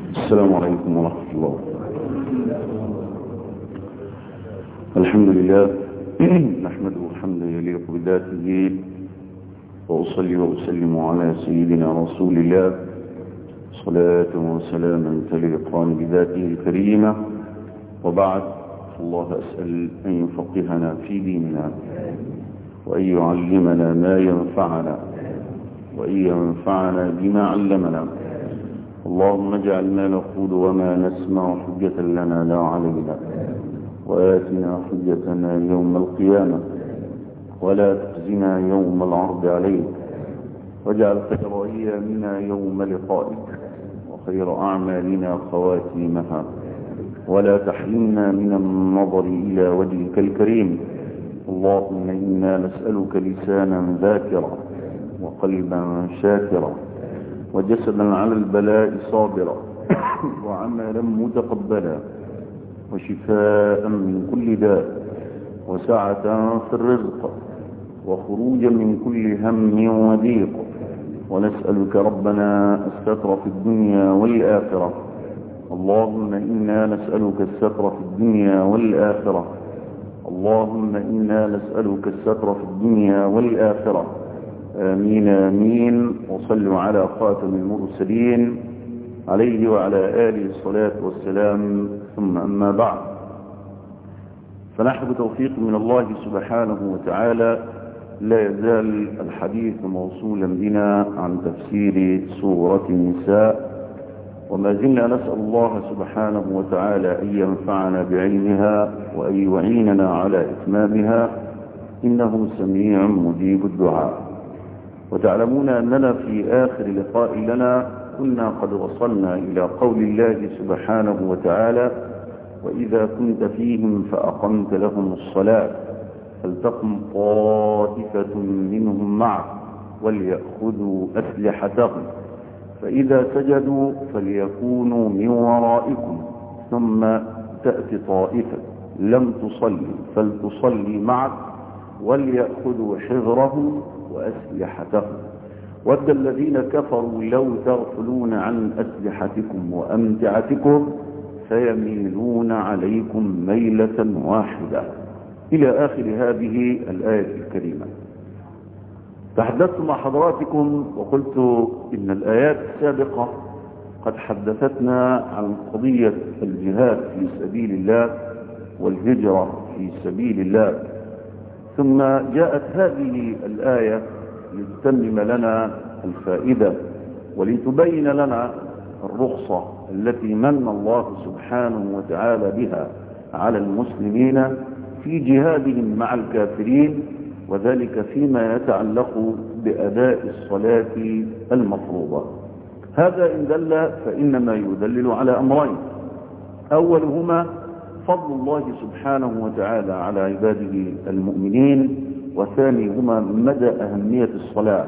السلام عليكم ورحمة الله الحمد لله نحمده حمدا يليق بذاته وأصلي وأسلم على سيدنا رسول الله صلاة وسلاما تليقان بذاته الكريمة وبعد الله أسأل أن يفقهنا في ديننا وأن يعلمنا ما ينفعنا وأن ينفعنا بما علمنا اللهم اجعل ما نقول وما نسمع حجة لنا لا علينا وآتنا حجتنا يوم القيامة ولا تخزنا يوم العرض عليك واجعل خير أيامنا يوم لقائك وخير أعمالنا خواتيمها ولا تحرمنا من النظر إلى وجهك الكريم اللهم إنا نسألك لسانا ذاكرا وقلبا شاكرا وجسدا على البلاء صابرا وعملا متقبلا وشفاء من كل داء وسعة في الرزق وخروجا من كل هم وضيق ونسألك ربنا الستر في الدنيا والآخرة اللهم إنا نسألك الستر في الدنيا والآخرة اللهم إنا نسألك الستر في الدنيا والآخرة آمين آمين وصلوا على خاتم المرسلين عليه وعلى آله الصلاة والسلام ثم أما بعد فنحن بتوفيق من الله سبحانه وتعالى لا يزال الحديث موصولا بنا عن تفسير سورة النساء وما زلنا نسأل الله سبحانه وتعالى أن ينفعنا بعلمها وأن يعيننا على إتمامها إنه سميع مجيب الدعاء وتعلمون أننا في آخر لقاء لنا كنا قد وصلنا إلى قول الله سبحانه وتعالى وإذا كنت فيهم فأقمت لهم الصلاة فلتقم طائفة منهم معك وليأخذوا أسلحتهم فإذا سجدوا فليكونوا من ورائكم ثم تأتي طائفة لم تصلي فلتصلي معك وليأخذوا حذرهم وأسلحتهم ود الذين كفروا لو تغفلون عن أسلحتكم وأمتعتكم فيميلون عليكم ميلة واحدة إلى آخر هذه الآية الكريمة تحدثت مع حضراتكم وقلت إن الآيات السابقة قد حدثتنا عن قضية الجهاد في سبيل الله والهجرة في سبيل الله ثم جاءت هذه الآية لتتمم لنا الفائدة ولتبين لنا الرخصة التي من الله سبحانه وتعالى بها على المسلمين في جهادهم مع الكافرين وذلك فيما يتعلق بأداء الصلاة المفروضة هذا إن دل فإنما يدلل على أمرين أولهما فضل الله سبحانه وتعالى على عباده المؤمنين وثانيهما مدى أهمية الصلاة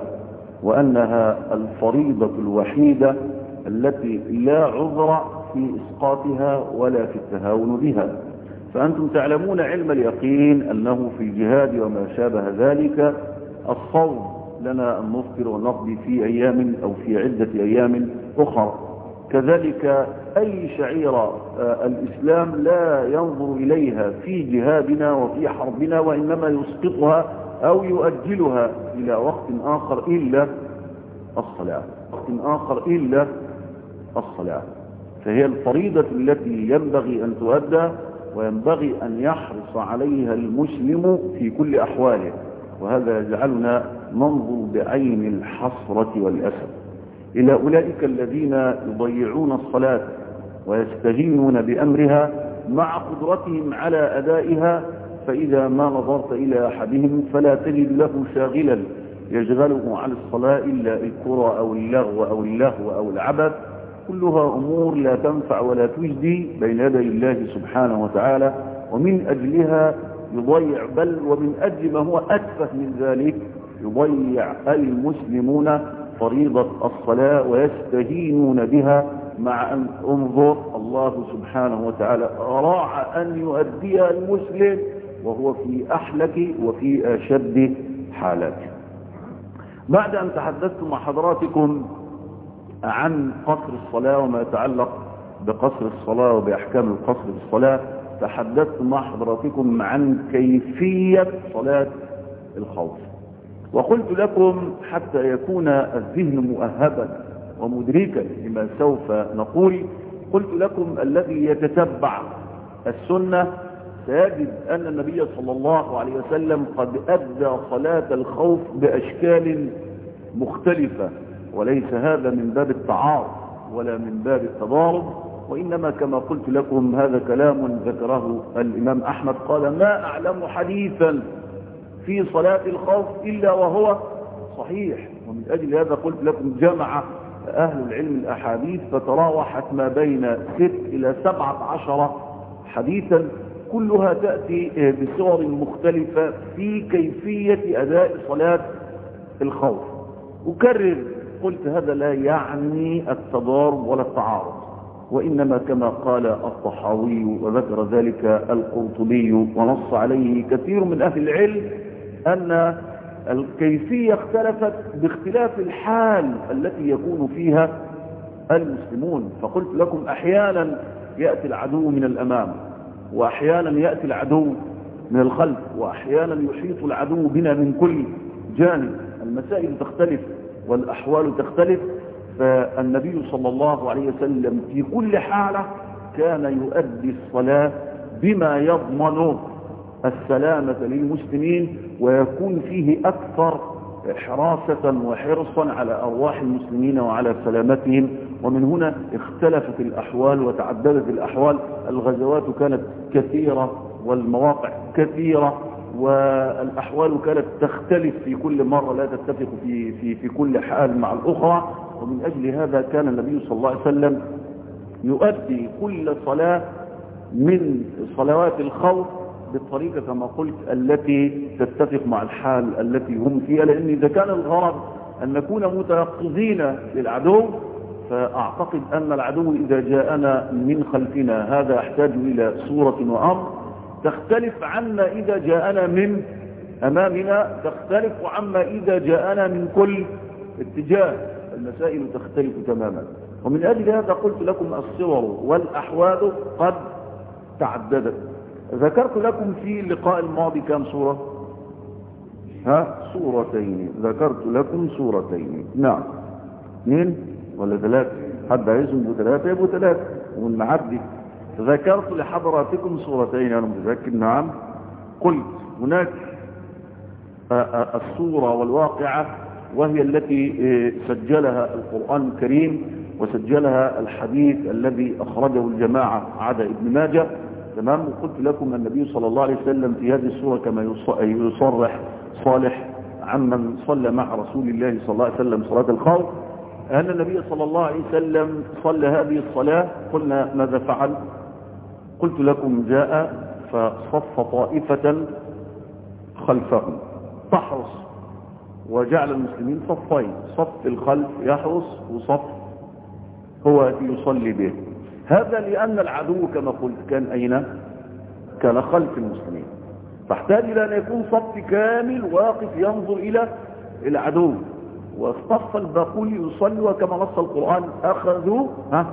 وأنها الفريضة الوحيدة التي لا عذر في إسقاطها ولا في التهاون بها فأنتم تعلمون علم اليقين أنه في الجهاد وما شابه ذلك الصوم لنا أن نفطر ونقضي في أيام أو في عدة أيام أخرى كذلك أي شعيرة الإسلام لا ينظر إليها في جهادنا وفي حربنا وإنما يسقطها أو يؤجلها إلى وقت آخر إلا الصلاة وقت آخر إلا الصلاة فهي الفريضة التي ينبغي أن تؤدى وينبغي أن يحرص عليها المسلم في كل أحواله وهذا يجعلنا ننظر بعين الحسرة والأسف إلى أولئك الذين يضيعون الصلاة ويستهينون بأمرها مع قدرتهم على أدائها فإذا ما نظرت إلى أحدهم فلا تجد له شاغلا يشغله عن الصلاة إلا الكرة أو اللغو أو اللهو أو العبث كلها أمور لا تنفع ولا تجدي بين يدي الله سبحانه وتعالى ومن أجلها يضيع بل ومن أجل ما هو أتفه من ذلك يضيع المسلمون فريضة الصلاة ويستهينون بها مع أن انظر الله سبحانه وتعالى راع أن يؤديها المسلم وهو في أحلك وفي أشد حالاته بعد أن تحدثت مع حضراتكم عن قصر الصلاة وما يتعلق بقصر الصلاة وبأحكام القصر في الصلاة تحدثت مع حضراتكم عن كيفية صلاة الخوف وقلت لكم حتى يكون الذهن مؤهبا ومدركا لما سوف نقول قلت لكم الذي يتتبع السنة سيجد أن النبي صلى الله عليه وسلم قد أدى صلاة الخوف بأشكال مختلفة وليس هذا من باب التعارض ولا من باب التضارب وإنما كما قلت لكم هذا كلام ذكره الإمام أحمد قال ما أعلم حديثا في صلاة الخوف إلا وهو صحيح ومن أجل هذا قلت لكم جمع أهل العلم الأحاديث فتراوحت ما بين ست إلى سبعة عشر حديثا كلها تأتي بصور مختلفة في كيفية أداء صلاة الخوف أكرر قلت هذا لا يعني التضارب ولا التعارض وإنما كما قال الطحاوي وذكر ذلك القرطبي ونص عليه كثير من أهل العلم أن الكيفية اختلفت باختلاف الحال التي يكون فيها المسلمون فقلت لكم أحيانا يأتي العدو من الأمام وأحيانا يأتي العدو من الخلف وأحيانا يحيط العدو بنا من كل جانب المسائل تختلف والأحوال تختلف فالنبي صلى الله عليه وسلم في كل حالة كان يؤدي الصلاة بما يضمن السلامة للمسلمين ويكون فيه أكثر حراسة وحرصا على أرواح المسلمين وعلى سلامتهم ومن هنا اختلفت الأحوال وتعددت الأحوال الغزوات كانت كثيرة والمواقع كثيرة والأحوال كانت تختلف في كل مرة لا تتفق في, في, في كل حال مع الأخرى ومن أجل هذا كان النبي صلى الله عليه وسلم يؤدي كل صلاة من صلوات الخوف بالطريقة كما قلت التي تتفق مع الحال التي هم فيها لأن إذا كان الغرض أن نكون متيقظين للعدو فأعتقد أن العدو إذا جاءنا من خلفنا هذا يحتاج إلى صورة وأمر تختلف عنا إذا جاءنا من أمامنا تختلف عما إذا جاءنا من كل اتجاه المسائل تختلف تماما ومن أجل هذا قلت لكم الصور والأحوال قد تعددت ذكرت لكم في اللقاء الماضي كم صورة ها صورتين ذكرت لكم صورتين نعم اثنين ولا ثلاثة حد عايزهم بثلاثة يبقوا ثلاثة ونعدي ذكرت لحضراتكم صورتين أنا متذكر نعم قلت هناك الصورة والواقعة وهي التي سجلها القرآن الكريم وسجلها الحديث الذي أخرجه الجماعة عدا ابن ماجه تمام وقلت لكم النبي صلى الله عليه وسلم في هذه الصورة كما يصرح صالح عمن صلى مع رسول الله صلى الله عليه وسلم صلاة الخوف أن النبي صلى الله عليه وسلم صلى هذه الصلاة قلنا ماذا فعل قلت لكم جاء فصف طائفة خلفهم تحرص وجعل المسلمين صفين صف الخلف يحرص وصف هو يصلي به هذا لأن العدو كما قلت كان أين كان خلف المسلمين فاحتاج إلى أن يكون صف كامل واقف ينظر إلى العدو واصطف الباقول يصلي وكما نص القرآن أخذوا ها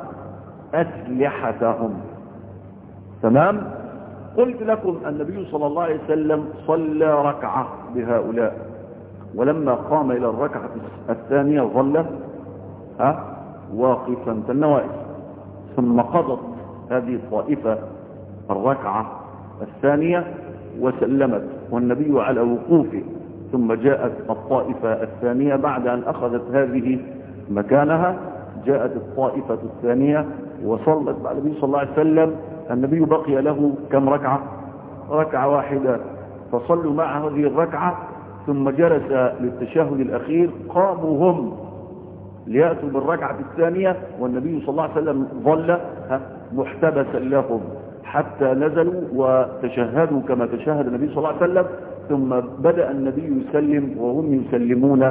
أسلحتهم تمام قلت لكم النبي صلى الله عليه وسلم صلى ركعة بهؤلاء ولما قام إلى الركعة الثانية ظل ها واقفا كالنوائب ثم قضت هذه الطائفة الركعة الثانية وسلمت والنبي على وقوفه ثم جاءت الطائفة الثانية بعد أن أخذت هذه مكانها جاءت الطائفة الثانية وصلت بعد النبي صلى الله عليه وسلم النبي بقي له كم ركعة ركعة واحدة فصلوا مع هذه الركعة ثم جلس للتشهد الأخير قاموا هم ليأتوا بالركعة الثانية والنبي صلى الله عليه وسلم ظل محتبسا لهم حتى نزلوا وتشهدوا كما تشهد النبي صلى الله عليه وسلم ثم بدأ النبي يسلم وهم يسلمون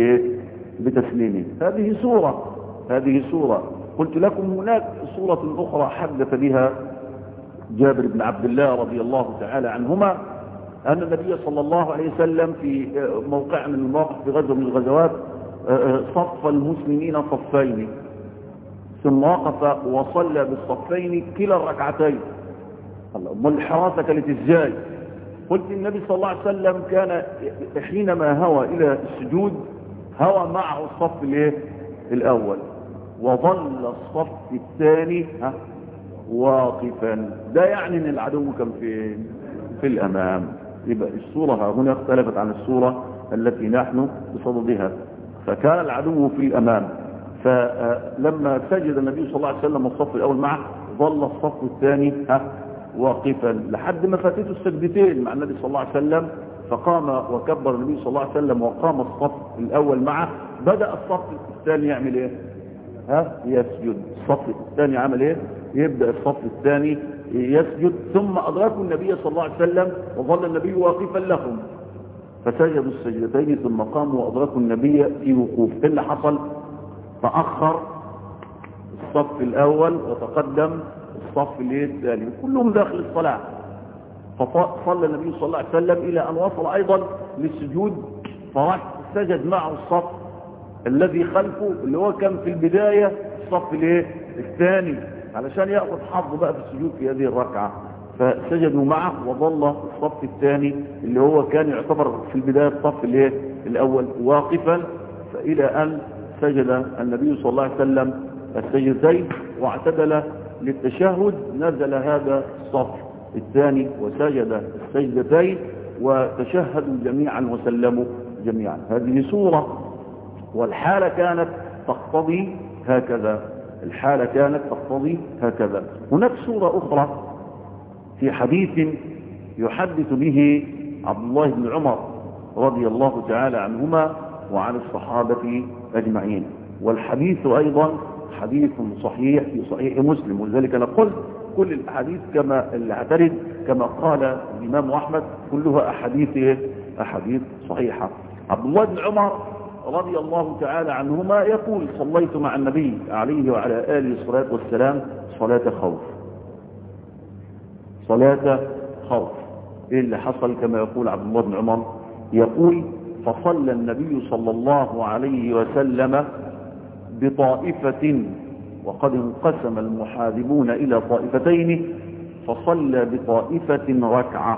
بتسليمه هذه سورة هذه سورة قلت لكم هناك سورة أخرى حدث بها جابر بن عبد الله رضي الله تعالى عنهما أن النبي صلى الله عليه وسلم في موقع من المواقف في غزوة من الغزوات صف المسلمين صفين ثم وقف وصلى بالصفين كلا الركعتين امال الحراسة كانت ازاي قلت النبي صلى الله عليه وسلم كان حينما هوى الى السجود هوى معه الصف الايه الاول وظل الصف الثاني ها واقفا ده يعني ان العدو كان في في الامام يبقى الصورة هنا اختلفت عن الصورة التي نحن بصددها فكان العدو في الامام فلما سجد النبي صلى الله عليه وسلم الصف الاول معه ظل الصف الثاني ها واقفا لحد ما فاتته السجدتين مع النبي صلى الله عليه وسلم فقام وكبر النبي صلى الله عليه وسلم وقام الصف الاول معه بدأ الصف الثاني يعمل ايه ها يسجد الصف الثاني عمل ايه يبدأ الصف الثاني يسجد ثم أدركوا النبي صلى الله عليه وسلم وظل النبي واقفا لهم فسجدوا السجدتين ثم قاموا وأدركوا النبي في وقوف إيه اللي حصل تأخر الصف الأول وتقدم الصف الثاني كلهم داخل الصلاة فصلى النبي صلى الله عليه وسلم إلى أن وصل أيضا للسجود فراح سجد معه الصف الذي خلفه اللي هو كان في البداية الصف الايه الثاني علشان يأخذ حظه بقى في السجود في هذه الركعة فسجدوا معه وظل الصف الثاني اللي هو كان يعتبر في البداية الصف الايه الاول واقفا فإلى أن سجد النبي صلى الله عليه وسلم السجدتين واعتدل للتشهد نزل هذا الصف الثاني وسجد السجدتين وتشهدوا جميعا وسلموا جميعا هذه صورة والحالة كانت تقتضي هكذا الحالة كانت تقتضي هكذا هناك صورة أخرى في حديث يحدث به عبد الله بن عمر رضي الله تعالى عنهما وعن الصحابة أجمعين والحديث أيضا حديث صحيح في صحيح مسلم ولذلك أنا قلت كل الأحاديث كما اللي اعترد كما قال الإمام أحمد كلها أحاديث أحاديث صحيحة عبد الله بن عمر رضي الله تعالى عنهما يقول صليت مع النبي عليه وعلى آله الصلاة والسلام صلاة خوف صلاة خوف إيه اللي حصل كما يقول عبد الله بن عمر يقول فصلى النبي صلى الله عليه وسلم بطائفة وقد انقسم المحاربون إلى طائفتين فصلى بطائفة ركعة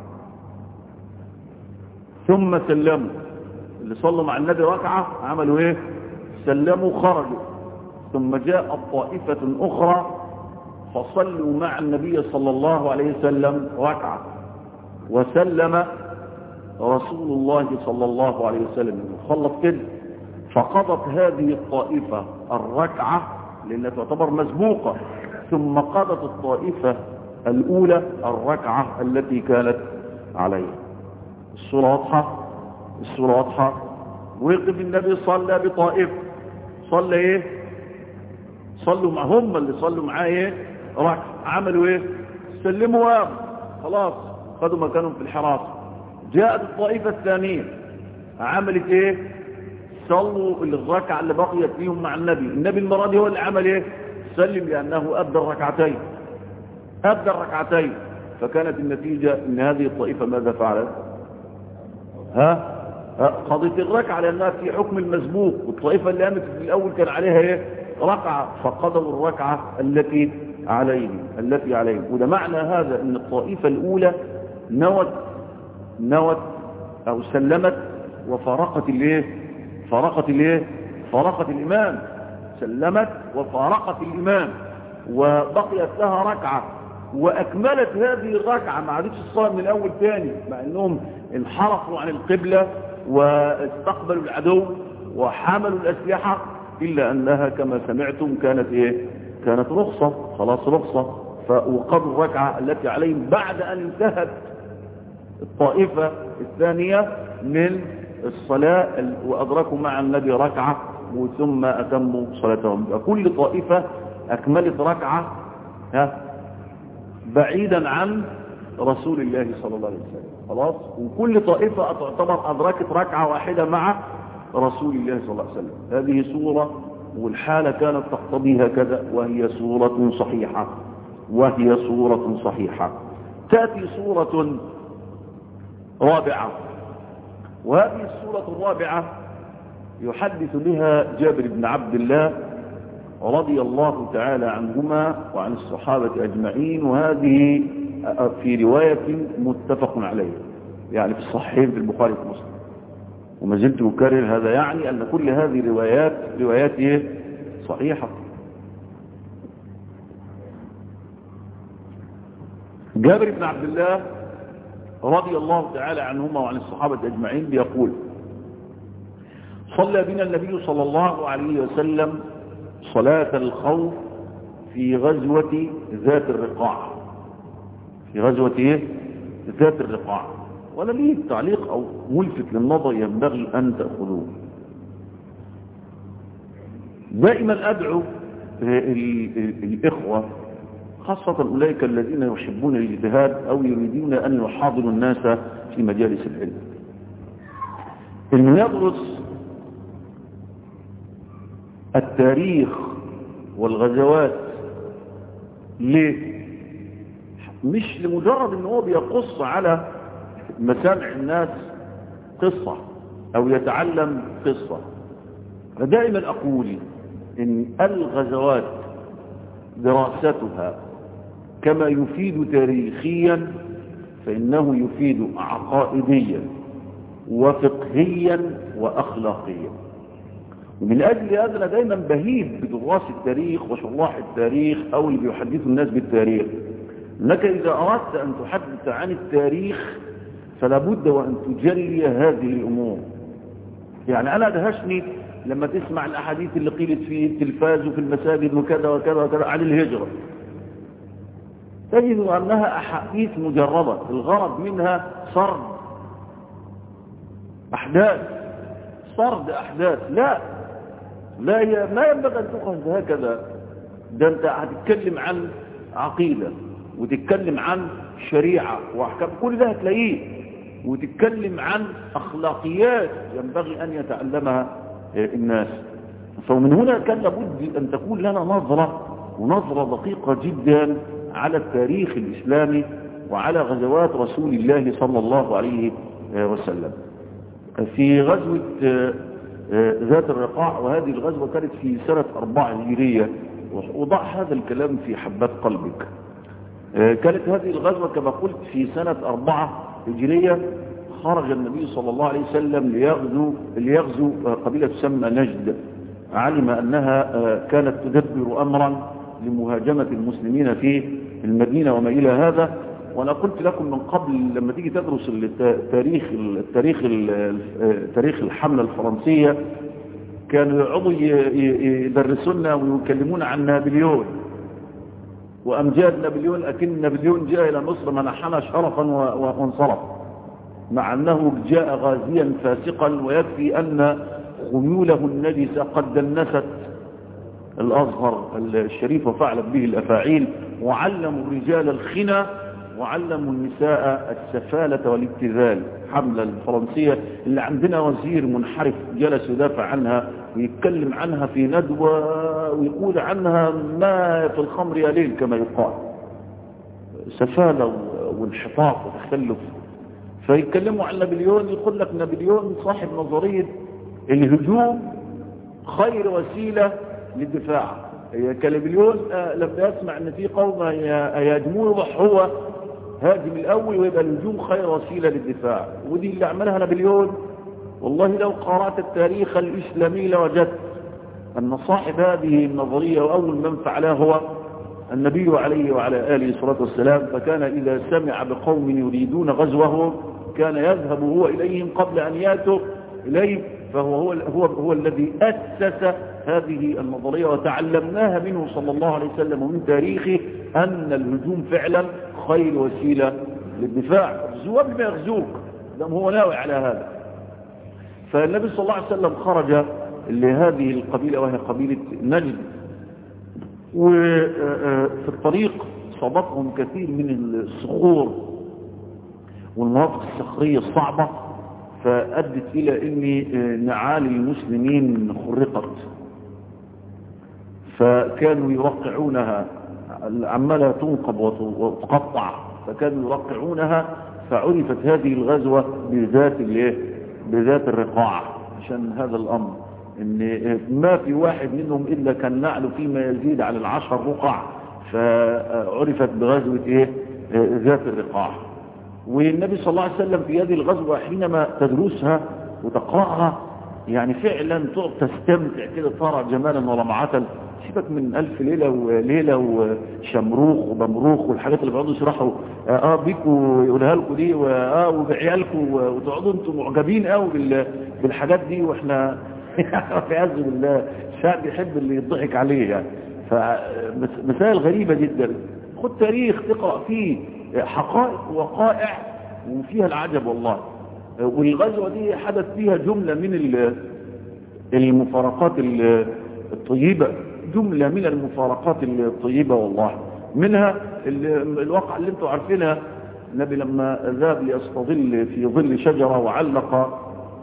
ثم سلموا اللي صلوا مع النبي ركعة عملوا ايه سلموا خرجوا ثم جاءت طائفة أخرى فصلوا مع النبي صلى الله عليه وسلم ركعة وسلم رسول الله صلى الله عليه وسلم خلص كده فقضت هذه الطائفة الركعة لأنها تعتبر مسبوقة ثم قضت الطائفة الأولى الركعة التي كانت عليها الصورة واضحة الصورة واضحة ويقف النبي صلى بطائفة صلى ايه صلوا مع هم اللي صلوا معاه ايه ركعة عملوا ايه سلموا وام خلاص خدوا مكانهم في الحراسة جاءت الطائفة الثانية عملت ايه صلوا الركعة اللي بقيت فيهم مع النبي النبي المرة دي هو اللي عمل ايه سلم لأنه أبدى الركعتين أبدى الركعتين فكانت النتيجة ان هذه الطائفة ماذا فعلت ها قضيت الركعة لأنها في حكم المسبوق والطائفة اللي قامت في الأول كان عليها ايه ركعة فقضوا الركعة التي عليهم التي عليهم وده معنى هذا ان الطائفة الأولى نوت نوت أو سلمت وفارقت الايه فارقت الايه فارقت الإمام سلمت وفارقت الإمام وبقيت لها ركعة وأكملت هذه الركعة ما عادتش الصلاة من الأول تاني مع أنهم انحرفوا عن القبلة واستقبلوا العدو وحملوا الأسلحة إلا أنها كما سمعتم كانت إيه كانت رخصة خلاص رخصة فوقضوا الركعة التي عليهم بعد أن انتهت الطائفة الثانية من الصلاة وأدركوا مع النبي ركعة ثم أتموا صلاتهم كل طائفة أكملت ركعة ها بعيدا عن رسول الله صلى الله عليه وسلم خلاص وكل طائفة تعتبر أدركت ركعة واحدة مع رسول الله صلى الله عليه وسلم هذه صورة والحالة كانت تقتضي هكذا وهي صورة صحيحة وهي صورة صحيحة تأتي صورة رابعة وهذه الصورة الرابعة يحدث بها جابر بن عبد الله رضي الله تعالى عنهما وعن الصحابة أجمعين وهذه في رواية متفق عليه يعني في الصحيحين في البخاري ومسلم وما زلت أكرر هذا يعني أن كل هذه الروايات روايات صحيحة جابر بن عبد الله رضي الله تعالى عنهما وعن الصحابة أجمعين بيقول صلى بنا النبي صلى الله عليه وسلم صلاة الخوف في غزوة ذات الرقاع في غزوة ايه ذات الرقاع ولا ليه تعليق او ملفت للنظر ينبغي ان تأخذوه دائما ادعو الاخوة خاصة اولئك الذين يحبون الاجتهاد او يريدون ان يحاضروا الناس في مجالس العلم انه يدرس التاريخ والغزوات ليه مش لمجرد ان هو بيقص على مسامع الناس قصة او يتعلم قصة فدائما اقول ان الغزوات دراستها كما يفيد تاريخيا فانه يفيد عقائديا وفقهيا واخلاقيا ومن أجل هذا أنا دايما بهيب بدراس التاريخ وشراح التاريخ أو اللي بيحدثوا الناس بالتاريخ أنك إذا أردت أن تحدث عن التاريخ فلا بد وأن تجلي هذه الأمور يعني أنا دهشني لما تسمع الأحاديث اللي قيلت في التلفاز وفي المساجد وكذا وكذا وكذا عن الهجرة تجد أنها أحاديث مجردة الغرض منها سرد أحداث سرد أحداث لا لا ي... ما ينبغي أن تؤخذ هكذا ده أنت هتتكلم عن عقيدة وتتكلم عن شريعة وأحكام كل ده هتلاقيه وتتكلم عن أخلاقيات ينبغي أن يتعلمها الناس فمن هنا كان لابد أن تكون لنا نظرة ونظرة دقيقة جدا على التاريخ الإسلامي وعلى غزوات رسول الله صلى الله عليه وسلم في غزوة ذات الرقاع وهذه الغزوة كانت في سنة أربعة هجرية وضع هذا الكلام في حبات قلبك كانت هذه الغزوة كما قلت في سنة أربعة هجرية خرج النبي صلى الله عليه وسلم ليغزو, ليغزو قبيلة تسمى نجد علم أنها كانت تدبر أمرا لمهاجمة المسلمين في المدينة وما إلى هذا وانا قلت لكم من قبل لما تيجي تدرس التاريخ التاريخ تاريخ الحملة الفرنسية كانوا يقعدوا يدرسونا ويكلمون عن نابليون وامجاد نابليون اكن نابليون جاء الى مصر منحنا شرفا وانصرف مع انه جاء غازيا فاسقا ويكفي ان خيوله النجسة قد دنست الازهر الشريف وفعلت به الافاعيل وعلموا الرجال الخنا وعلموا النساء السفالة والابتذال حملة الفرنسية اللي عندنا وزير منحرف جلس يدافع عنها ويتكلم عنها في ندوة ويقول عنها ما في الخمر يا ليل كما يقال سفالة وانحطاط وتخلف فيتكلموا عن نابليون يقول لك نابليون صاحب نظرية الهجوم خير وسيلة للدفاع كنابليون لما يسمع ان في قوم هيهاجموه يروح هو هاجم الاول ويبقى الهجوم خير وسيله للدفاع ودي اللي عملها نابليون والله لو قرات التاريخ الاسلامي لوجدت ان صاحب هذه النظريه واول من فعلها هو النبي عليه وعلى اله الصلاه والسلام فكان اذا سمع بقوم يريدون غزوهم كان يذهب هو اليهم قبل ان ياتوا اليه فهو هو هو, هو الذي اسس هذه النظريه وتعلمناها منه صلى الله عليه وسلم ومن تاريخه ان الهجوم فعلا خير وسيله للدفاع اغزوه قبل ما يغزوك دام هو ناوي على هذا فالنبي صلى الله عليه وسلم خرج لهذه القبيله وهي قبيله نجد وفي الطريق صابتهم كثير من الصخور والمناطق الصخريه الصعبه فأدت إلى أن نعال المسلمين خرقت فكانوا يوقعونها عمالها تنقب وتقطع فكانوا يوقعونها فعرفت هذه الغزوة بذات الايه بذات الرقاع عشان هذا الأمر ان ما في واحد منهم الا كان نعله فيما يزيد عن العشر رقع فعرفت بغزوة ايه ذات الرقاع والنبي صلى الله عليه وسلم في هذه الغزوة حينما تدرسها وتقرأها يعني فعلا تستمتع كده ترى جمالا ولمعة سيبك من ألف ليلة وليلة وشمروخ وبمروخ والحاجات اللي بيقعدوا يشرحوا اه بيكوا يقولها لكم دي واه وبعيالكم وتقعدوا انتم معجبين قوي بالحاجات دي واحنا والعياذ بالله الشعب يحب اللي يضحك عليه يعني فمسائل غريبة جدا خد تاريخ تقرأ فيه حقائق وقائع وفيها العجب والله والغزوة دي حدث فيها جملة من المفارقات الطيبة جملة من المفارقات الطيبة والله منها الواقع اللي انتم عارفينها النبي لما ذهب ليستظل في ظل شجرة وعلق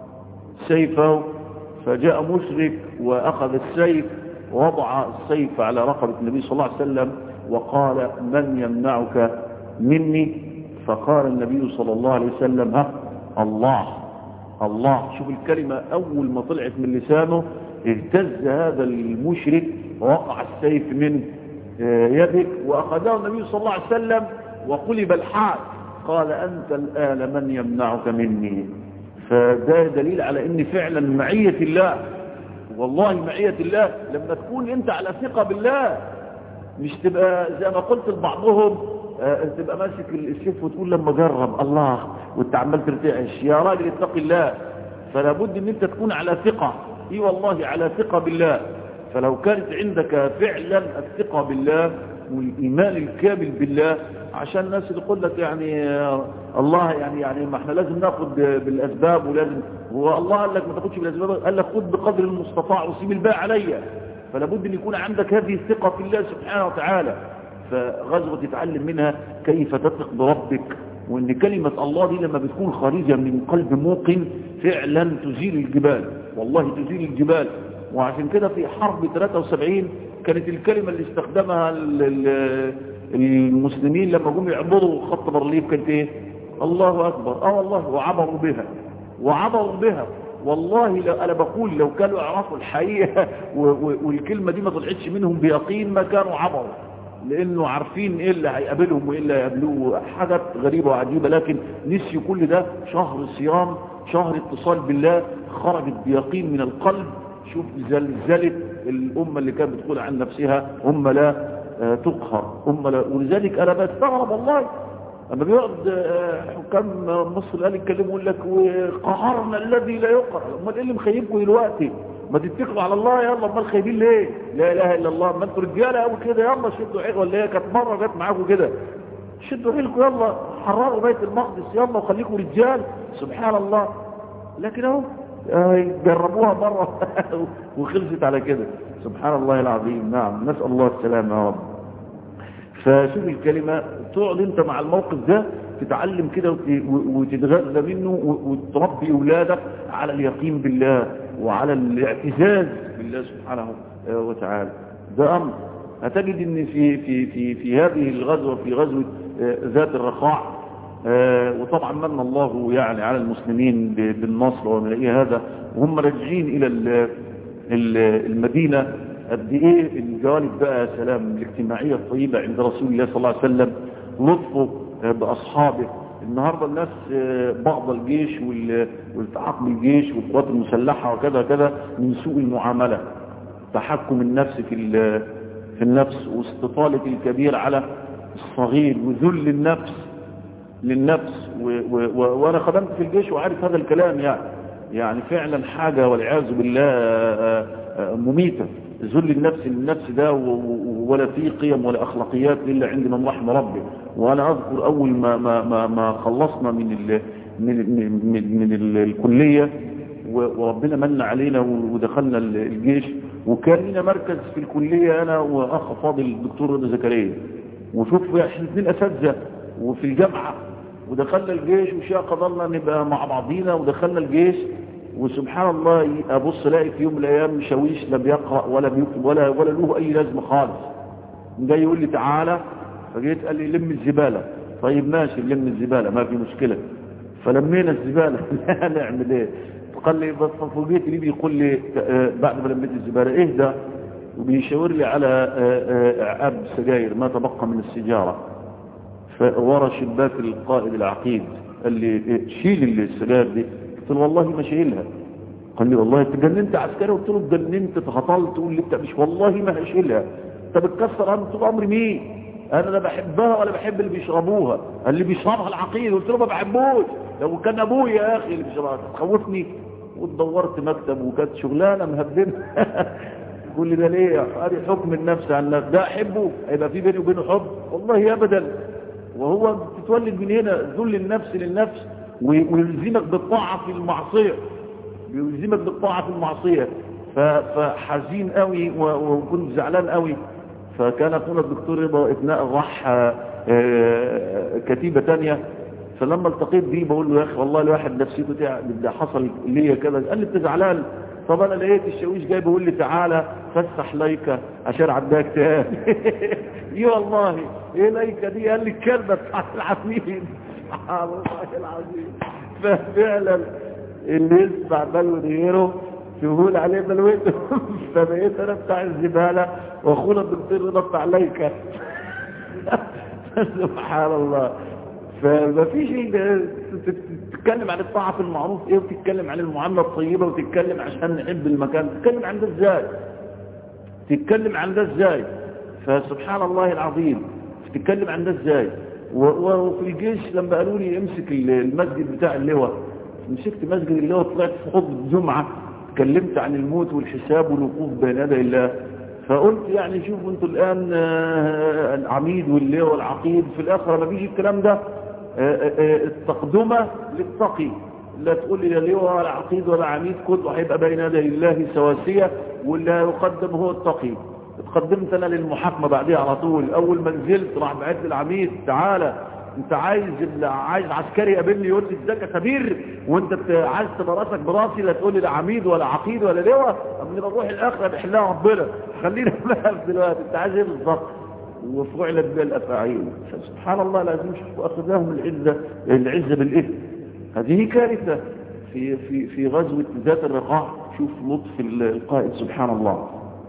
سيفه فجاء مشرك وأخذ السيف ووضع السيف على رقبة النبي صلى الله عليه وسلم وقال من يمنعك مني فقال النبي صلى الله عليه وسلم ها الله الله شوف الكلمة أول ما طلعت من لسانه اهتز هذا المشرك ووقع السيف من يدك وأخذه النبي صلى الله عليه وسلم وقلب الحال قال أنت الآن من يمنعك مني فده دليل على ان فعلا معية الله والله معية الله لما تكون انت على ثقة بالله مش تبقى زي ما قلت لبعضهم اه تبقى ماسك السيف وتقول لما جرب الله وانت عمال ترتعش يا راجل اتق الله فلا بد ان انت تكون على ثقة اي والله على ثقة بالله فلو كانت عندك فعلا الثقة بالله والايمان الكامل بالله عشان الناس اللي يقول لك يعني الله يعني يعني ما احنا لازم ناخد بالاسباب ولازم هو الله قال لك ما تاخدش بالاسباب قال لك خد بقدر المستطاع وسيب الباقي عليا فلا بد ان يكون عندك هذه الثقه في الله سبحانه وتعالى فغزوه تتعلم منها كيف تثق بربك وان كلمه الله دي لما بتكون خارجه من قلب موقن فعلا تزيل الجبال والله تزيل الجبال وعشان كده في حرب 73 كانت الكلمه اللي استخدمها المسلمين لما جم يعبروا خط برليف كانت ايه الله اكبر اه والله وعبروا بها وعبروا بها والله لو انا بقول لو كانوا يعرفوا الحقيقه والكلمه دي ما طلعتش منهم بيقين ما كانوا عبروا لانه عارفين ايه اللي هيقابلهم وايه اللي هيقابلوه حاجات غريبه وعجيبه لكن نسيوا كل ده شهر صيام شهر اتصال بالله خرجت بيقين من القلب شوف زلزلت الامه اللي كانت بتقول عن نفسها هم لا تقهر هم لا ولذلك انا بستغرب والله لما بيقعد حكام مصر قال يتكلموا يقول لك وقهرنا الذي لا يقهر امال ايه اللي مخيبكم دلوقتي ما تتكلوا على الله يلا امال خايبين ليه لا اله الا الله ما انتوا رجاله قوي كده يلا شدوا عيق ولا هي كانت مره جت معاكم كده شدوا عيلكم يلا حرروا بيت المقدس يلا وخليكم رجال سبحان الله لكن اهو جربوها مرة وخلصت على كده سبحان الله العظيم نعم نسأل الله السلامة يا رب فشوف الكلمة تقعد انت مع الموقف ده تتعلم كده وتتغذى منه وتربي اولادك على اليقين بالله وعلى الاعتزاز بالله سبحانه وتعالى ده امر هتجد ان في في في في هذه الغزوه في غزوه ذات الرخاع وطبعا من الله يعني على المسلمين بالنصر وملاقيه هذا وهم راجعين الى المدينة قد ايه الجوانب بقى سلام الاجتماعية الطيبة عند رسول الله صلى الله عليه وسلم لطفه باصحابه النهاردة الناس بعض الجيش والالتحاق بالجيش والقوات المسلحة وكذا كذا من سوء المعاملة تحكم النفس في في النفس واستطالة الكبير على الصغير وذل النفس للنفس و و و وانا خدمت في الجيش وعارف هذا الكلام يعني يعني فعلا حاجة والعياذ بالله مميتة ذل النفس للنفس ده ولا فيه قيم ولا اخلاقيات الا عند من رحم ربي وانا اذكر اول ما ما ما, ما خلصنا من ال من من, من ال الكليه وربنا من علينا ودخلنا الجيش وكان لنا مركز في الكليه انا واخ فاضل الدكتور رضا زكريا وشوف احنا اثنين اساتذه وفي الجامعه ودخلنا الجيش وشاء قدرنا نبقى مع بعضينا ودخلنا الجيش وسبحان الله ابص الاقي في يوم من الايام شاويش لا بيقرا ولا بيكتب ولا ولا له اي لازمه خالص جاي يقول لي تعالى فجيت قال لي لم الزباله طيب ماشي لم الزباله ما في مشكله فلمينا الزباله نعمل ايه قال لي بس فوجئت لي بيقول لي آه، بعد ما لميت الزبالة اهدى وبيشاور لي على آه، آه، عب سجاير ما تبقى من السيجارة فورا شباك القائد العقيد قال لي إيه، شيل السجاير دي قلت له والله ما شايلها قال لي والله انت جننت عسكري قلت له اتجننت اتهطلت تقول لي انت مش والله ما هشيلها انت بتكسر انا طول عمري مين انا لا بحبها ولا بحب اللي بيشربوها اللي بيشربها العقيد قلت له ما بحبوش لو كان ابويا يا اخي اللي بيشربها تخوفني ودورت مكتب وكانت شغلانه مهببه كل لي ده ليه ادي حكم النفس عن النفس ده احبه هيبقى في بيني وبينه حب والله ابدا وهو بتتولد من هنا ذل النفس للنفس ويلزمك بالطاعه في المعصيه بيلزمك بالطاعه في المعصيه فحزين قوي وكنت زعلان قوي فكان اخونا الدكتور رضا اثناء راح كتيبه ثانيه فلما التقيت بيه بقول له يا اخي والله الواحد نفسيته تعب ده حصل ليا كذا قال لي انت زعلان طب انا لقيت الشاويش جاي بيقول لي تعالى فسح لايكا عشان عندها اكتئاب ايه والله ايه لايكا دي قال لي الكلمه بتاعت العفريت سبحان الله العظيم ففعلا اللي يسمع بلوى غيره يقول عليه بلوته فبقيت انا بتاع الزباله واخونا الدكتور رضا بتاع لايكا سبحان الله فما فيش تتكلم عن الطاعة في المعروف ايه وتتكلم عن المعاملة الطيبة وتتكلم عشان نحب المكان تتكلم عن ده ازاي تتكلم عن ده ازاي فسبحان الله العظيم تتكلم عن ده ازاي وفي الجيش لما قالوا لي امسك المسجد بتاع اللواء مسكت مسجد اللواء طلعت في خطبة الجمعة تكلمت عن الموت والحساب والوقوف بين يدي الله فقلت يعني شوفوا انتوا الان العميد واللواء والعقيد في الاخره ما بيجي الكلام ده التقدمة للتقي لا تقول لي لا لواء ولا عقيد ولا عميد كله هيبقى بين يدي الله سواسية واللي يقدم هو التقي اتقدمت انا للمحاكمة بعدها على طول اول ما نزلت راح بعت للعميد تعالى انت عايز عايز عسكري يقابلني يقول لي ازيك يا كبير وانت عايز تبقى راسك براسي لا تقول لي لا عميد ولا عقيد ولا لواء قبل ما اروح الاخره بيحلها ربنا خلينا بقى دلوقتي انت عايز ايه بالظبط وفعلت بها الافاعيل فسبحان الله لازم شوفوا اخذهم العزه العزه بالاثم هذه كارثه في في في غزوه ذات الرقاع شوف لطف القائد سبحان الله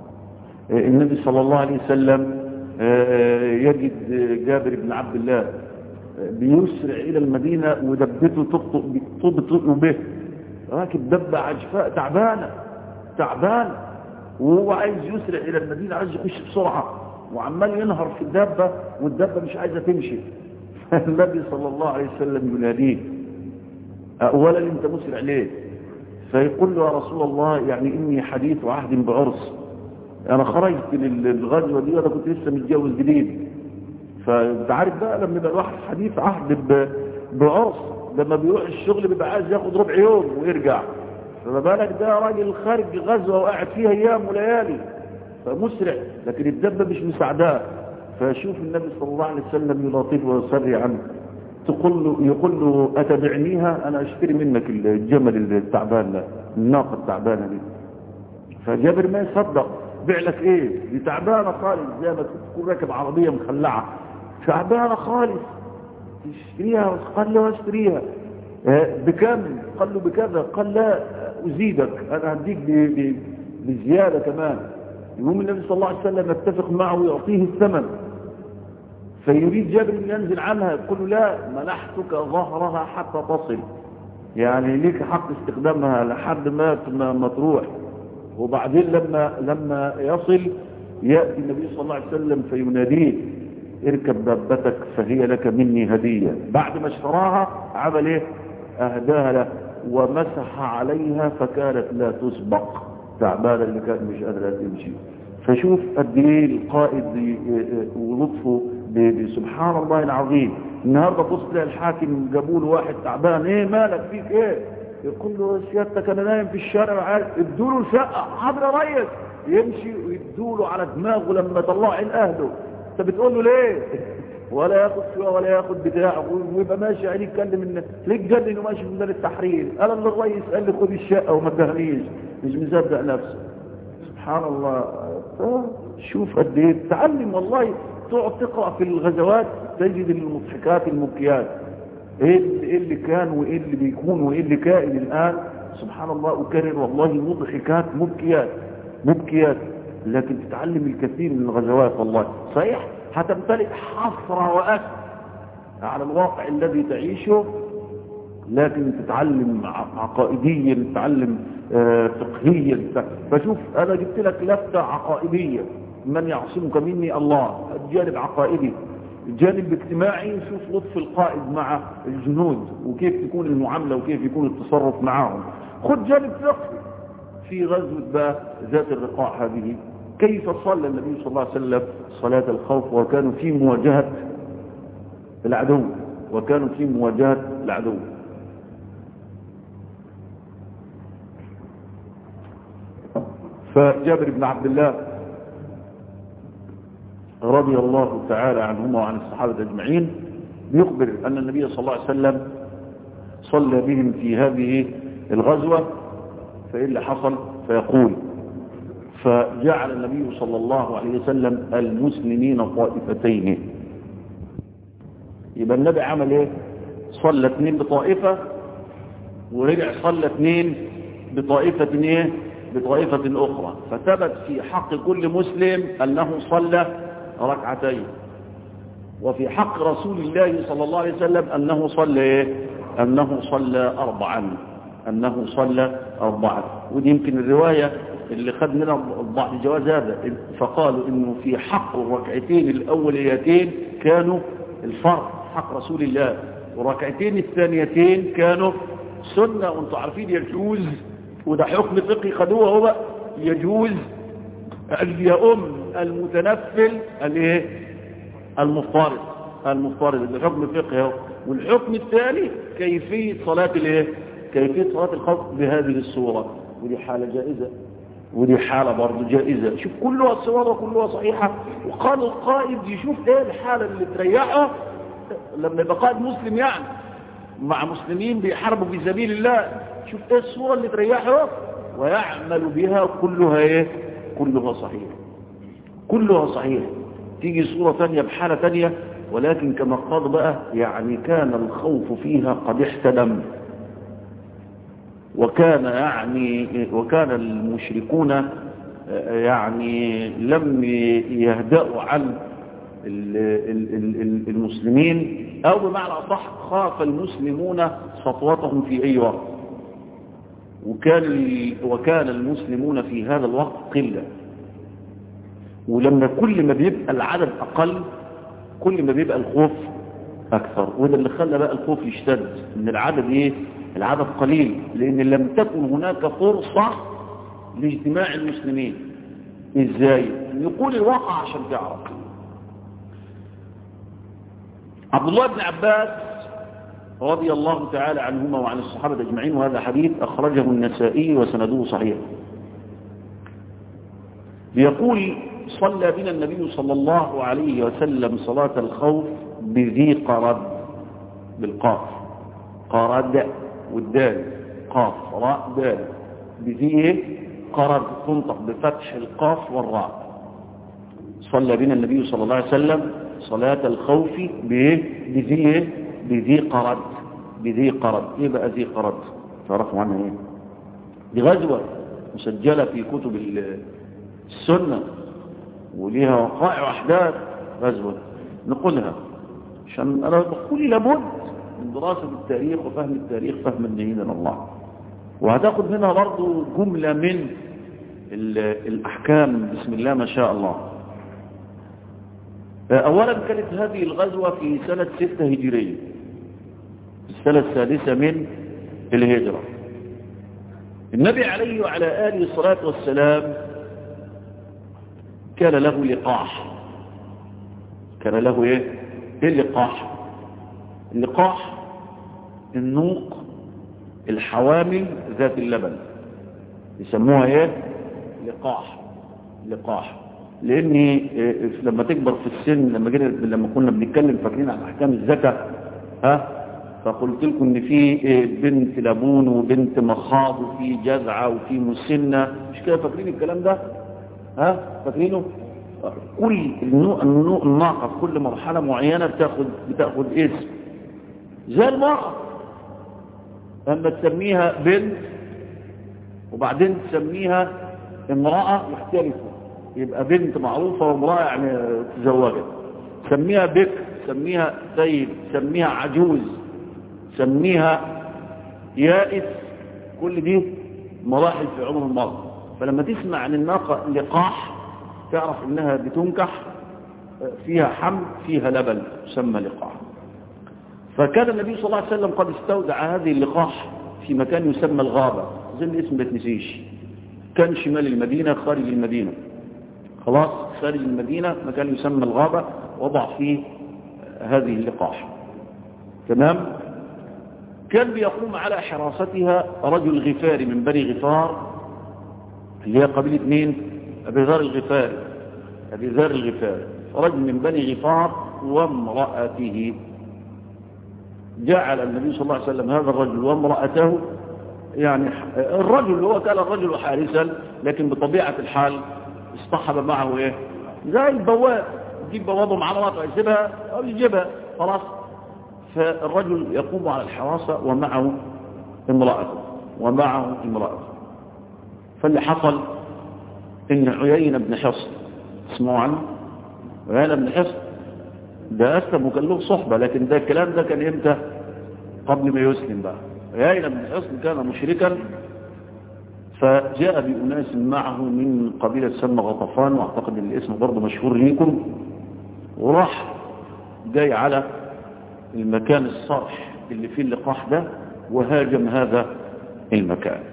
النبي صلى الله عليه وسلم يجد جابر بن عبد الله بيسرع الى المدينه ودبته تبطئ تبطئ به راكب دبه عجفاء تعبانه تعبانه وهو عايز يسرع الى المدينه عايز يخش بسرعه وعمال ينهر في الدابة والدابة مش عايزة تمشي فالنبي صلى الله عليه وسلم يناديه أولا انت مسرع ليه فيقول له يا رسول الله يعني إني حديث عهد بعرس أنا خرجت للغزوة دي وأنا كنت لسه متجوز جديد فانت عارف بقى لما يبقى الواحد حديث عهد بعرس لما بيروح الشغل بيبقى عايز ياخد ربع يوم ويرجع فما بالك ده راجل خارج غزوة وقاعد فيها أيام وليالي فمسرع لكن الدبة مش مساعداه فشوف النبي صلى الله عليه وسلم يلاطفه ويصري عنه تقول له يقول له أتبعنيها أنا أشتري منك الجمل التعبان ده الناقة التعبانة دي فجابر ما يصدق بيع لك ايه دي تعبانة خالص زي ما تكون راكب عربية مخلعة تعبانة خالص تشتريها قال له اشتريها بكم قال له بكذا قال لا أزيدك أنا هديك بزيادة كمان يقوم النبي صلى الله عليه وسلم يتفق معه ويعطيه الثمن فيريد جابر ان ينزل عنها يقول له لا منحتك ظهرها حتى تصل يعني ليك حق استخدامها لحد ما ما تروح وبعدين لما لما يصل ياتي النبي صلى الله عليه وسلم فيناديه اركب دابتك فهي لك مني هديه بعد ما اشتراها عمل ايه اهداها له ومسح عليها فكانت لا تسبق تعبانة اللي كانت مش قادرة تمشي فشوف قد ايه القائد ولطفه سبحان الله العظيم النهارده بص تلاقي الحاكم جابوا له واحد تعبان ايه مالك فيك ايه يقول له سيادتك انا نايم في الشارع عارف ادوا له شقه حاضر يا ريس يمشي ويدوا له على دماغه لما طلعوا عين اهله انت بتقول له ليه ولا ياخد سوا ولا ياخد بتاعه ويبقى ماشي عيني يتكلم ان ليه جنن وماشي في ميدان التحرير انا اللي الريس قال لي خد الشقه وما ادهنيش مش مصدق نفسه سبحان الله شوف قد ايه تعلم والله تقعد تقرا في الغزوات تجد المضحكات المبكيات ايه اللي كان وايه اللي بيكون وايه اللي كائن الان سبحان الله أكرر والله مضحكات مبكيات مبكيات لكن تتعلم الكثير من الغزوات والله صحيح هتمتلئ حسرة وأسف على الواقع الذي تعيشه لكن تتعلم عقائديا تتعلم فقهيا فشوف انا جبت لك لفتة عقائدية من يعصمك مني الله الجانب عقائدي الجانب الاجتماعي شوف لطف القائد مع الجنود وكيف تكون المعاملة وكيف يكون التصرف معهم خد جانب فقهي في غزوة بقى ذات الرقاع هذه كيف صلى النبي صلى الله عليه وسلم صلاة الخوف وكانوا في مواجهة العدو وكانوا في مواجهة العدو فجابر بن عبد الله رضي الله تعالى عنهما وعن الصحابة أجمعين يخبر أن النبي صلى الله عليه وسلم صلى بهم في هذه الغزوة فإيه اللي حصل فيقول فجعل النبي صلى الله عليه وسلم المسلمين طائفتين يبقى النبي عمل ايه صلى اثنين بطائفة ورجع صلى اثنين بطائفة ايه بطائفة اخرى فثبت في حق كل مسلم انه صلى ركعتين وفي حق رسول الله صلى الله عليه وسلم انه صلى ايه انه صلى اربعا انه صلى اربعا ودي يمكن الرواية اللي خد منها بعض الجواز هذا فقالوا انه في حق الركعتين الاوليتين كانوا الفرض حق رسول الله والركعتين الثانيتين كانوا سنة وانتم عارفين يجوز وده حكم فقهي خدوه هو يجوز اليوم المتنفل الايه المفترض المفترض ده حكم فقهي اهو والحكم الثاني كيفية صلاة الايه كيفية صلاة الخوف بهذه الصورة ودي حالة جائزة ودي حالة برضه جائزة شوف كلها صور وكلها صحيحة وقال القائد يشوف ايه الحالة اللي تريحه لما يبقى قائد مسلم يعني مع مسلمين بيحاربوا في سبيل الله شوف ايه الصورة اللي تريحه ويعمل بها كلها ايه كلها صحيح كلها صحيح تيجي صورة ثانية بحالة ثانية ولكن كما قال بقى يعني كان الخوف فيها قد احتدم وكان يعني وكان المشركون يعني لم يهدأوا عن المسلمين او بمعنى اصح خاف المسلمون سطوتهم في اي وقت وكان وكان المسلمون في هذا الوقت قله ولما كل ما بيبقى العدد اقل كل ما بيبقى الخوف اكثر وده اللي خلى بقى الخوف يشتد ان العدد ايه العدد قليل لان لم تكن هناك فرصة لاجتماع المسلمين ازاي يقول الواقع عشان تعرف عبد الله بن عباس رضي الله تعالى عنهما وعن الصحابة اجمعين وهذا حديث اخرجه النسائي وسنده صحيح بيقول صلى بنا النبي صلى الله عليه وسلم صلاة الخوف بذي قرد بالقاف قرد والدال قاف راء دال بذي قرد تنطق بفتح القاف والراء صلى بنا النبي صلى الله عليه وسلم صلاة الخوف بذي بذي قرد بذي قرد ايه بقى ذي قرد تعرفوا عنها ايه دي غزوة مسجلة في كتب السنة وليها وقائع واحداث غزوة نقولها عشان انا بقول لابد من دراسة التاريخ وفهم التاريخ فهما جيدا الله وهتاخد منها برضو جملة من الأحكام بسم الله ما شاء الله أولا كانت هذه الغزوة في سنة ستة هجرية السنة السادسة من الهجرة النبي عليه وعلى آله الصلاة والسلام كان له لقاح كان له ايه ايه اللقاح اللقاح النوق الحوامل ذات اللبن يسموها ايه لقاح لقاح لاني لما تكبر في السن لما جينا لما كنا بنتكلم فاكرين عن احكام الزكاه ها فقلت لكم ان في بنت لبون وبنت مخاض وفي جذعه وفي مسنه مش كده فاكرين الكلام ده ها فاكرينه كل النوع النوع الناقه في كل مرحله معينه بتاخد بتاخد اسم زي المرأة لما تسميها بنت وبعدين تسميها امرأة مختلفة يبقى بنت معروفة وامرأة يعني تزوجت سميها بكر سميها سيد سميها عجوز سميها يائس كل دي مراحل في عمر المرأة فلما تسمع عن الناقة لقاح تعرف انها بتنكح فيها حمل فيها لبن يسمى لقاح فكان النبي صلى الله عليه وسلم قد استودع هذه اللقاح في مكان يسمى الغابة زي الاسم بتنسيش كان شمال المدينة خارج المدينة خلاص خارج المدينة مكان يسمى الغابة وضع فيه هذه اللقاح تمام كان بيقوم على حراستها رجل غفاري من بني غفار اللي هي قبيلة مين أبي ذر الغفاري أبي ذر الغفاري رجل من بني غفار وامرأته جعل النبي صلى الله عليه وسلم هذا الرجل وامرأته يعني الرجل هو كان الرجل حارسا لكن بطبيعة الحال اصطحب معه ايه زي البواب يجيب بوابه مع مراته يسيبها او يجيبها خلاص فالرجل يقوم على الحراسة ومعه امرأته ومعه امرأته فاللي حصل ان عيين بن حصن اسمعوا عنه عيين بن حصن ده أسلم وكان له صحبة لكن ده الكلام ده كان امتى قبل ما يسلم بقى عيين بن حصن كان مشركا فجاء بأناس معه من قبيلة سمى غطفان واعتقد ان الاسم برضه مشهور ليكم وراح جاي على المكان الصرح اللي فيه اللقاح ده وهاجم هذا المكان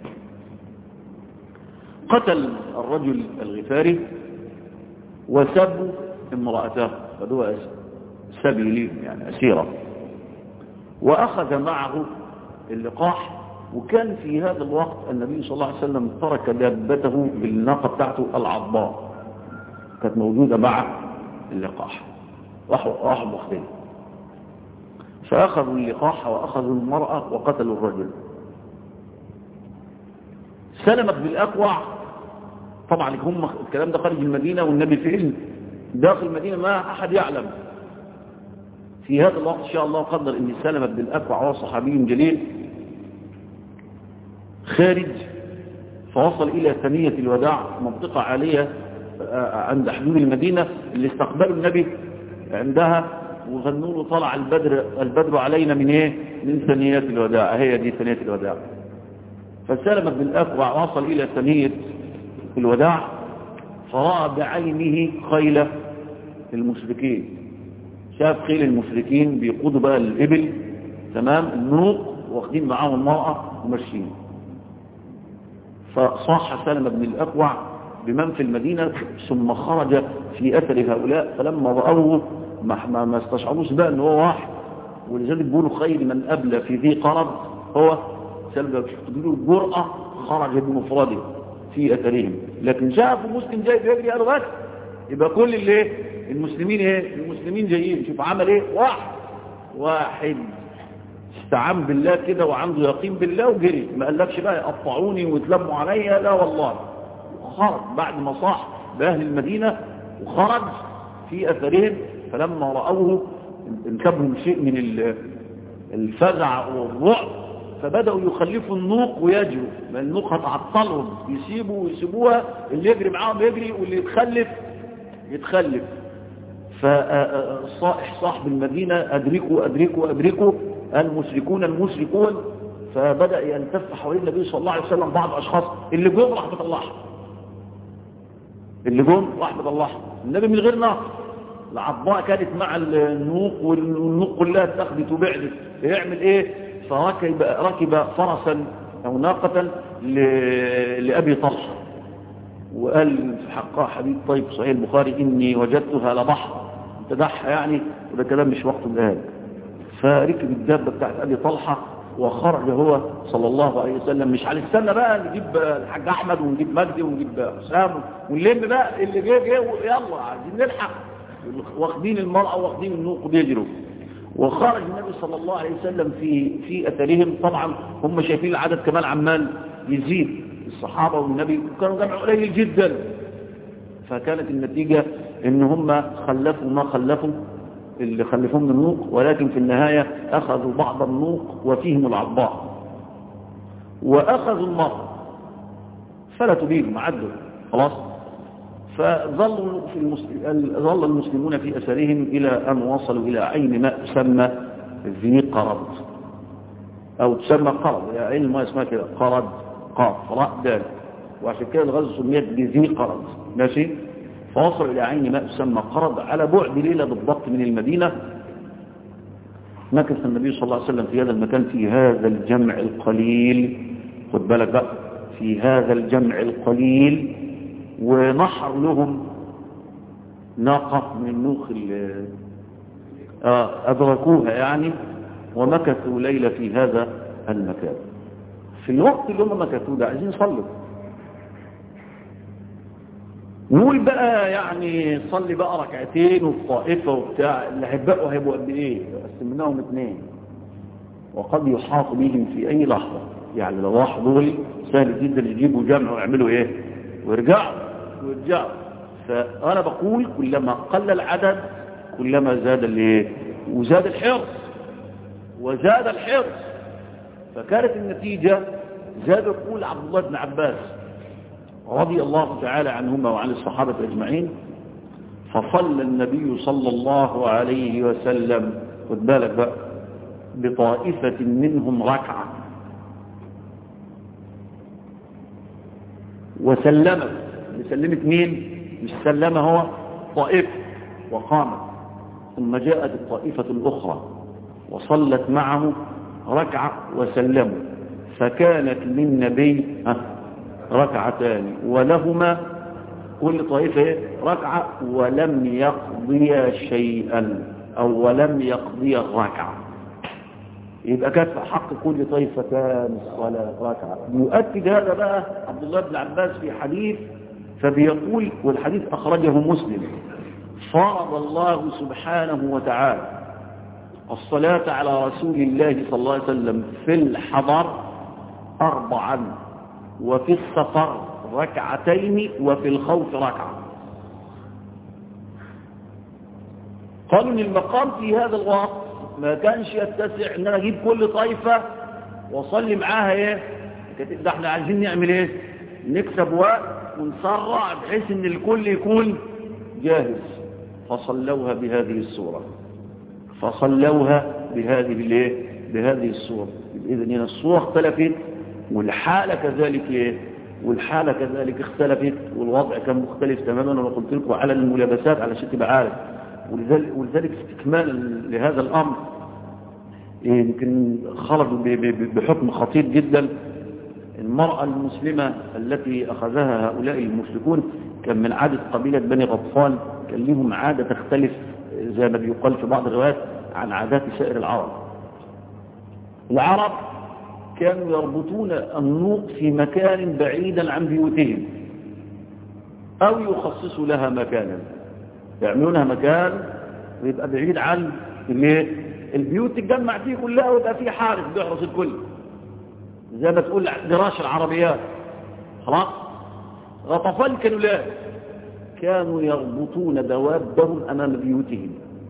قتل الرجل الغفاري وسب امرأته فهو سبيلين يعني أسيرة وأخذ معه اللقاح وكان في هذا الوقت النبي صلى الله عليه وسلم ترك دابته بالناقة بتاعته العضاء كانت موجودة مع اللقاح راحوا راحوا مختلف فأخذوا اللقاح وأخذوا المرأة وقتلوا الرجل سلمت بالأكوع طبعا هم الكلام ده خارج المدينة والنبي في علم داخل المدينة ما أحد يعلم في هذا الوقت إن شاء الله قدر أن سلمت بالأكوع وهو صحابي جليل خارج فوصل إلى ثنية الوداع منطقة عالية عند حدود المدينة اللي استقبلوا النبي عندها وغنوا له طلع البدر البدر علينا من ايه من ثنيات الوداع هي دي ثنية الوداع فسلمت بالأكوع وصل إلى ثنية الوداع فرأى بعينه خيل المشركين شاف خيل المشركين بيقودوا بقى الإبل تمام النوق واخدين معاهم المرأة وماشيين فصاح سلمة بن الأكوع بمن في المدينة ثم خرج في أثر هؤلاء فلما رأوه ما, ما استشعروش بقى ان هو واحد ولذلك بيقولوا خير من أبلى في ذي قرض هو سلمة بيقولوا الجرأة خرج بمفرده في أثرهم لكن شافوا مسلم جاي بيجري قالوا بس يبقى كل اللي ايه المسلمين ايه المسلمين جايين شوف عمل ايه واحد واحد استعان بالله كده وعنده يقين بالله وجري ما قالكش بقى يقطعوني ويتلموا عليا لا والله خرج بعد ما صاح بأهل المدينة وخرج في أثرهم فلما رأوه انكبهم شيء من الفزع والرعب فبدأوا يخلفوا النوق ويجروا ما النوق هتعطلهم يسيبوا ويسيبوها اللي يجري معاهم يجري واللي يتخلف يتخلف فصائح صاحب المدينة أدركوا أدركوا أدركوا المشركون المشركون فبدأ يلتف حوالين النبي صلى الله عليه وسلم بعض أشخاص اللي جم رحمة الله اللي جم رحمة الله النبي من غير نار العضاء كانت مع النوق والنوق كلها اتخذت وبعدت يعمل ايه فركب ركب فرسا او ناقة لأبي طلحة وقال في حقها حديث طيب صحيح البخاري اني وجدتها لبحر تدحى يعني وده كلام مش وقت الآن فركب الدابة بتاعت أبي طلحة وخرج هو صلى الله عليه وسلم مش على السنة بقى نجيب الحاج أحمد ونجيب مجدي ونجيب حسام ونلم بقى اللي جه جه يلا عايزين نلحق واخدين المرأة واخدين النوق بيجروا وخرج النبي صلى الله عليه وسلم في في أثرهم طبعا هم شايفين العدد كمان عمال يزيد الصحابة والنبي كانوا جمع قليل جدا فكانت النتيجة ان هم خلفوا ما خلفوا اللي خلفوهم من النوق ولكن في النهاية أخذوا بعض النوق وفيهم العضاء وأخذوا المرأة فلتوا بيهم عدوا خلاص فظلوا في المسلم ظل المسلمون في أثرهم إلى أن وصلوا إلى عين ماء تسمى ذي قرض أو تسمى قرض يعني عين ما اسمها كده قرض قاف راء دال وعشان كده الغزو سميت بذي قرض ماشي فوصلوا إلى عين ماء تسمى قرض على بعد ليلة بالضبط من المدينة مكث النبي صلى الله عليه وسلم في هذا المكان في هذا الجمع القليل خد بالك بقى في هذا الجمع القليل ونحر لهم ناقة من النوخ أدركوها يعني ومكثوا ليلة في هذا المكان في الوقت اللي هم مكثوا ده عايزين يصلوا نقول بقى يعني صلي بقى ركعتين وفي طائفة وبتاع اللي هيبقوا هيبقوا قد ايه قسمناهم اثنين وقد يحاط بهم في اي لحظة يعني لو راح دول سهل جدا يجيبوا جمع ويعملوا ايه ويرجعوا ويرجعوا فانا بقول كلما قل العدد كلما زاد الايه وزاد الحرص وزاد الحرص فكانت النتيجة زاد يقول عبد الله بن عباس رضي الله تعالى عنهما وعن الصحابة أجمعين فصلى النبي صلى الله عليه وسلم خد بالك بقى بطائفة منهم ركعة وسلمت سلمت مين مش سلم هو طائفة وقامت ثم جاءت الطائفة الأخرى وصلت معه ركعة وسلموا فكانت للنبي ركعتان ولهما كل طائفة ركعة ولم يقضي شيئا أو ولم يقضي الركعة يبقى كانت في حق كل طائفتان الصلاة ركعة يؤكد هذا بقى عبد الله بن عباس في حديث فبيقول والحديث أخرجه مسلم فرض الله سبحانه وتعالى الصلاة على رسول الله صلى الله عليه وسلم في الحضر أربعا وفي السفر ركعتين وفي الخوف ركعة قالوا ان المقام في هذا الوقت ما كانش يتسع ان انا اجيب كل طائفة واصلي معاها ايه ده احنا عايزين نعمل ايه نكسب وقت ونسرع بحيث ان الكل يكون جاهز فصلوها بهذه الصورة فصلوها بهذه الايه بهذه الصورة اذا هنا الصورة اختلفت والحالة كذلك ايه والحالة كذلك اختلفت والوضع كان مختلف تماما وانا قلت لكم على الملابسات علشان تبقى عارف ولذلك, ولذلك استكمالا لهذا الامر يمكن خرجوا بحكم خطير جدا المرأة المسلمة التي أخذها هؤلاء المشركون كان من عادة قبيلة بني غطفان كان لهم عادة تختلف زي ما بيقال في بعض الروايات عن عادات سائر العرب العرب كانوا يربطون النوق في مكان بعيدا عن بيوتهم أو يخصصوا لها مكانا يعملونها مكان ويبقى بعيد عن البيوت تتجمع فيه كلها ويبقى فيه حارس بيحرس الكل زي ما تقول جراش العربيات خلاص غطفان كانوا لا كانوا يربطون دوابهم أمام بيوتهم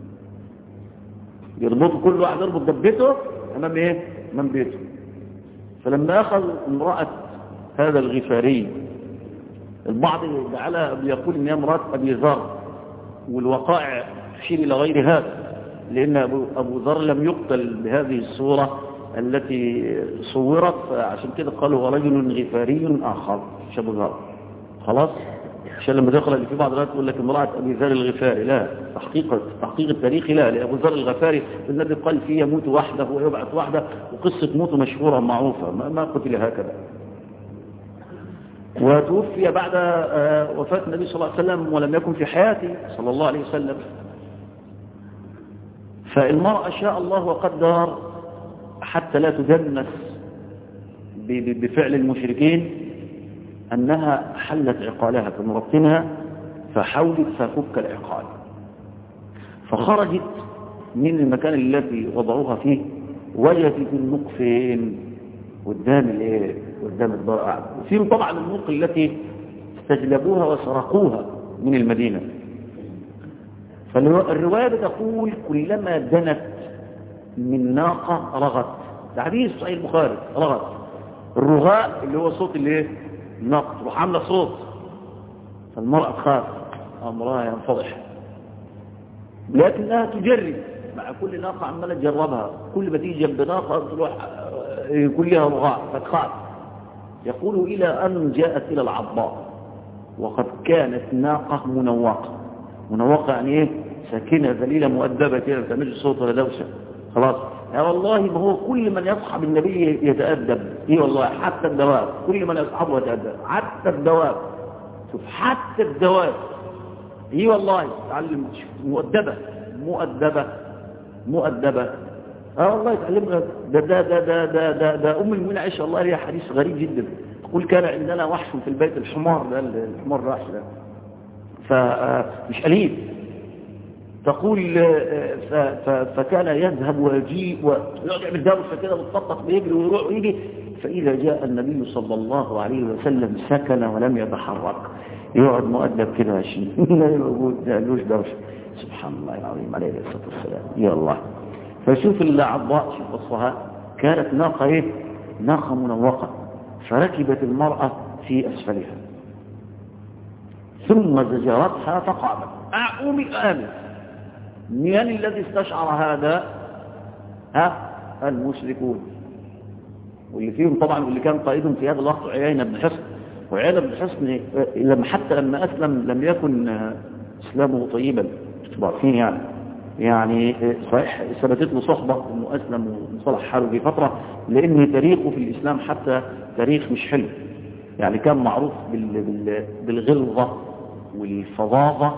يربطوا كل واحد يربط دبته أمام إيه؟ أمام بيته فلما أخذ امرأة هذا الغفاري البعض جعلها يقول إنها امرأة أبي ذر والوقائع تشير إلى غير هذا لأن أبو ذر لم يقتل بهذه الصورة التي صورت عشان كده قالوا هو رجل غفاري آخر مش أبو ذر خلاص عشان لما تقرأ اللي في بعض الناس تقول لك امرأة أبي ذر الغفاري لا تحقيق تحقيق التاريخي لا لأبو ذر الغفاري الذي قال فيه يموت وحده ويبعث وحده وقصة موته مشهورة معروفة ما, ما قتل هكذا وتوفي بعد وفاة النبي صلى الله عليه وسلم ولم يكن في حياته صلى الله عليه وسلم فالمرأة شاء الله وقدر حتى لا تدنس بفعل المشركين أنها حلت عقالها كمرطنها فحاولت ففك العقال فخرجت من المكان الذي وضعوها فيه وجدت النق فين قدام الايه قدام الدار قاعد وفيهم طبعا النق التي استجلبوها وسرقوها من المدينة فالرواية تقول كلما دنت من ناقة رغت ده حديث صحيح البخاري رغت الرغاء اللي هو صوت الايه الناقة تروح عاملة صوت فالمرأة تخاف أمرها ينفضح لكنها تجرب مع كل ناقة عمالة تجربها كل ما تيجي جنب ناقة تروح يكون لها رغاء فتخاف يقول إلى أن جاءت إلى العضاء وقد كانت ناقة منوقة منوقة يعني إيه ساكنة ذليلة مؤدبة كده ما تعملش صوت ولا دوشة خلاص يا والله ما هو كل من يصحب النبي يتأدب ايه والله حتى الدواب كل من يصحبه يتأدب حتى الدواب شوف حتى الدواب ايه والله تعلم مؤدبة مؤدبة مؤدبة اه والله تعلمنا ده ده ده ده ده ده, ده ام المؤمنين عائشة الله ليها حديث غريب جدا تقول كان عندنا وحش في البيت الحمار ده الحمار الراحش ده فمش أليم تقول فكان يذهب ويجيء ويقعد يعمل دوشه كده ويتنطط ويجري ويروح ويجي فإذا جاء النبي صلى الله عليه وسلم سكن ولم يتحرك يقعد مؤدب كده ماشي لا موجود لا لوش دوشه سبحان الله العظيم عليه الصلاه والسلام يا الله فشوف العضاء شوف وصفها كانت ناقه ايه ناقه منوقه فركبت المراه في اسفلها ثم زجرتها فقامت أعومي آمن من الذي استشعر هذا ها المشركون واللي فيهم طبعا واللي كان قائدهم في هذا الوقت عيينة بن حصن وعيينة بن حصن لما حتى لما أسلم لم يكن إسلامه طيبا عارفين يعني يعني صحيح ثبتت له صحبة انه اسلم وصلح حاله في فترة لان تاريخه في الاسلام حتى تاريخ مش حلو يعني كان معروف بالغلظة والفظاظة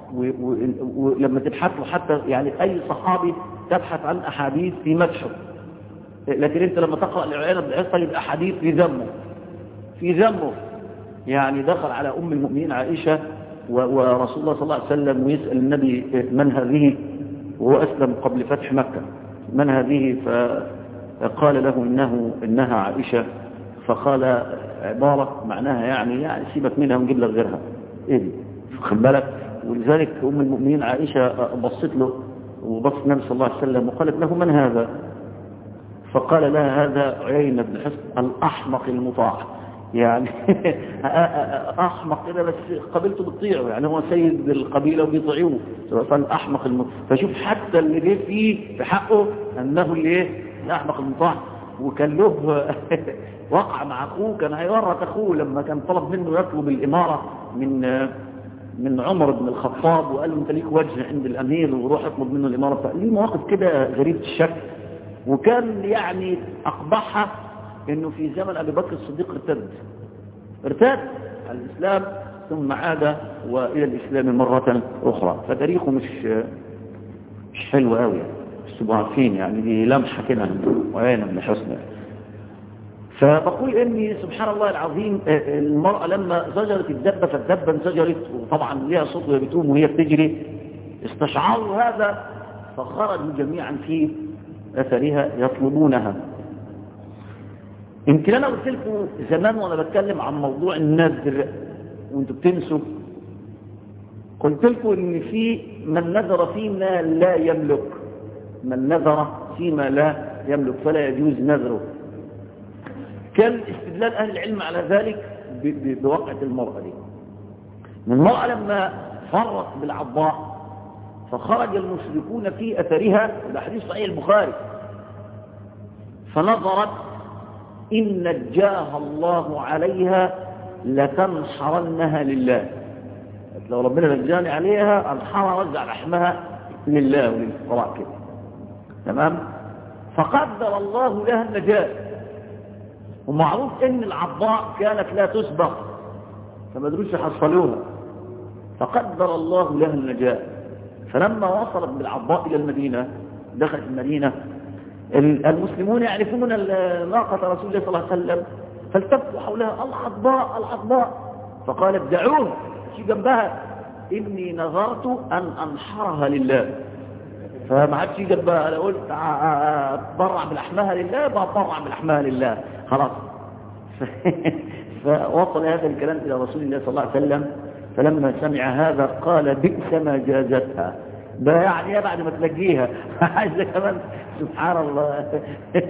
ولما تبحث له حتى يعني أي صحابي تبحث عن أحاديث في مدحه لكن أنت لما تقرأ العيانة بالعصة يبقى حديث في ذمه في ذمه يعني دخل على أم المؤمنين عائشة ورسول الله صلى الله عليه وسلم ويسأل النبي من هذه وهو أسلم قبل فتح مكة من هذه فقال له إنه إنها عائشة فقال عبارة معناها يعني يعني سيبك منها ونجيب لك غيرها ايه دي خد بالك ولذلك ام المؤمنين عائشة بصت له وبص النبي صلى الله عليه وسلم وقالت له من هذا فقال لها هذا عيينة بن حسن الأحمق المطاع يعني أحمق كده بس قبيلته بتطيعه يعني هو سيد القبيلة وبيطيعوه فالأحمق المطاع فشوف حتى اللي جه فيه في حقه أنه اللي ايه الأحمق المطاع وكان له وقع مع أخوه كان هيورط أخوه لما كان طلب منه يطلب الإمارة من من عمر بن الخطاب وقال له انت ليك وجه عند الأمير وروح اطلب منه الإمارة فليه مواقف كده غريبة الشكل وكان يعني أقبحها انه في زمن أبي بكر الصديق ارتد ارتد على الإسلام ثم عاد وإلى الإسلام مرة أخرى فتاريخه مش مش حلو قوي يعني بس عارفين يعني دي لمحة كده وعين ابن حسن فبقول اني سبحان الله العظيم المرأة لما زجرت الدبة فالدبة انزجرت وطبعا ليها صوت وهي بتقوم وهي بتجري استشعروا هذا فخرجوا جميعا في اثرها يطلبونها يمكن انا قلت لكم زمان وانا بتكلم عن موضوع النذر وانتوا بتنسوا قلت لكم ان في من نذر فيما لا يملك من نذر فيما لا يملك فلا يجوز نذره كان استدلال أهل العلم على ذلك بوقعة المرأة دي المرأة لما فرت بالعضاء فخرج المشركون في أثرها ده حديث صحيح البخاري فنظرت إن نجاها الله عليها لتنحرنها لله لو ربنا نجاني عليها انحر وزع لحمها لله وللفقراء كده تمام فقدر الله لها النجاه ومعروف ان العضاء كانت لا تسبق فما دروش يحصلوها فقدر الله لها النجاة فلما وصلت بالعضاء الى المدينة دخلت المدينة المسلمون يعرفون ناقة رسول الله صلى الله عليه وسلم فالتفوا حولها العضاء العضاء فقالت دعوه شي جنبها إني نظرت أن أنحرها لله فما عادش جنبها أنا قلت أتبرع بلحمها لله بتبرع بلحمها لله خلاص فوصل هذا الكلام إلى رسول الله صلى الله عليه وسلم فلما سمع هذا قال بئس ما جازتها ده يعني ايه بعد ما تلاقيها عايزه كمان سبحان الله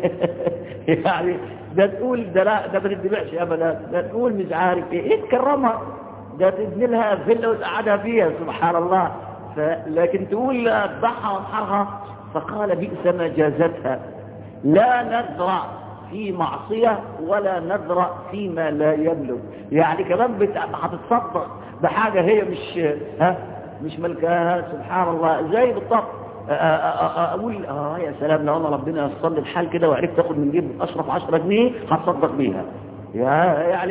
يعني ده تقول ده لا ده ما تتبعش ابدا ده تقول مش عارف ايه ايه تكرمها ده تبني لها فيلا وتقعدها فيها سبحان الله ف... لكن تقول اذبحها وانحرها فقال بئس ما جازتها لا نذر في معصية ولا نذر فيما لا يبلغ يعني كمان بت... هتتصدق بحاجة هي مش ها مش ملكاها سبحان الله زي بالضبط اقول اه يا سلام لو انا ربنا يصل لي الحال كده وعرفت اخد من جيب اشرف 10 جنيه هتصدق بيها يعني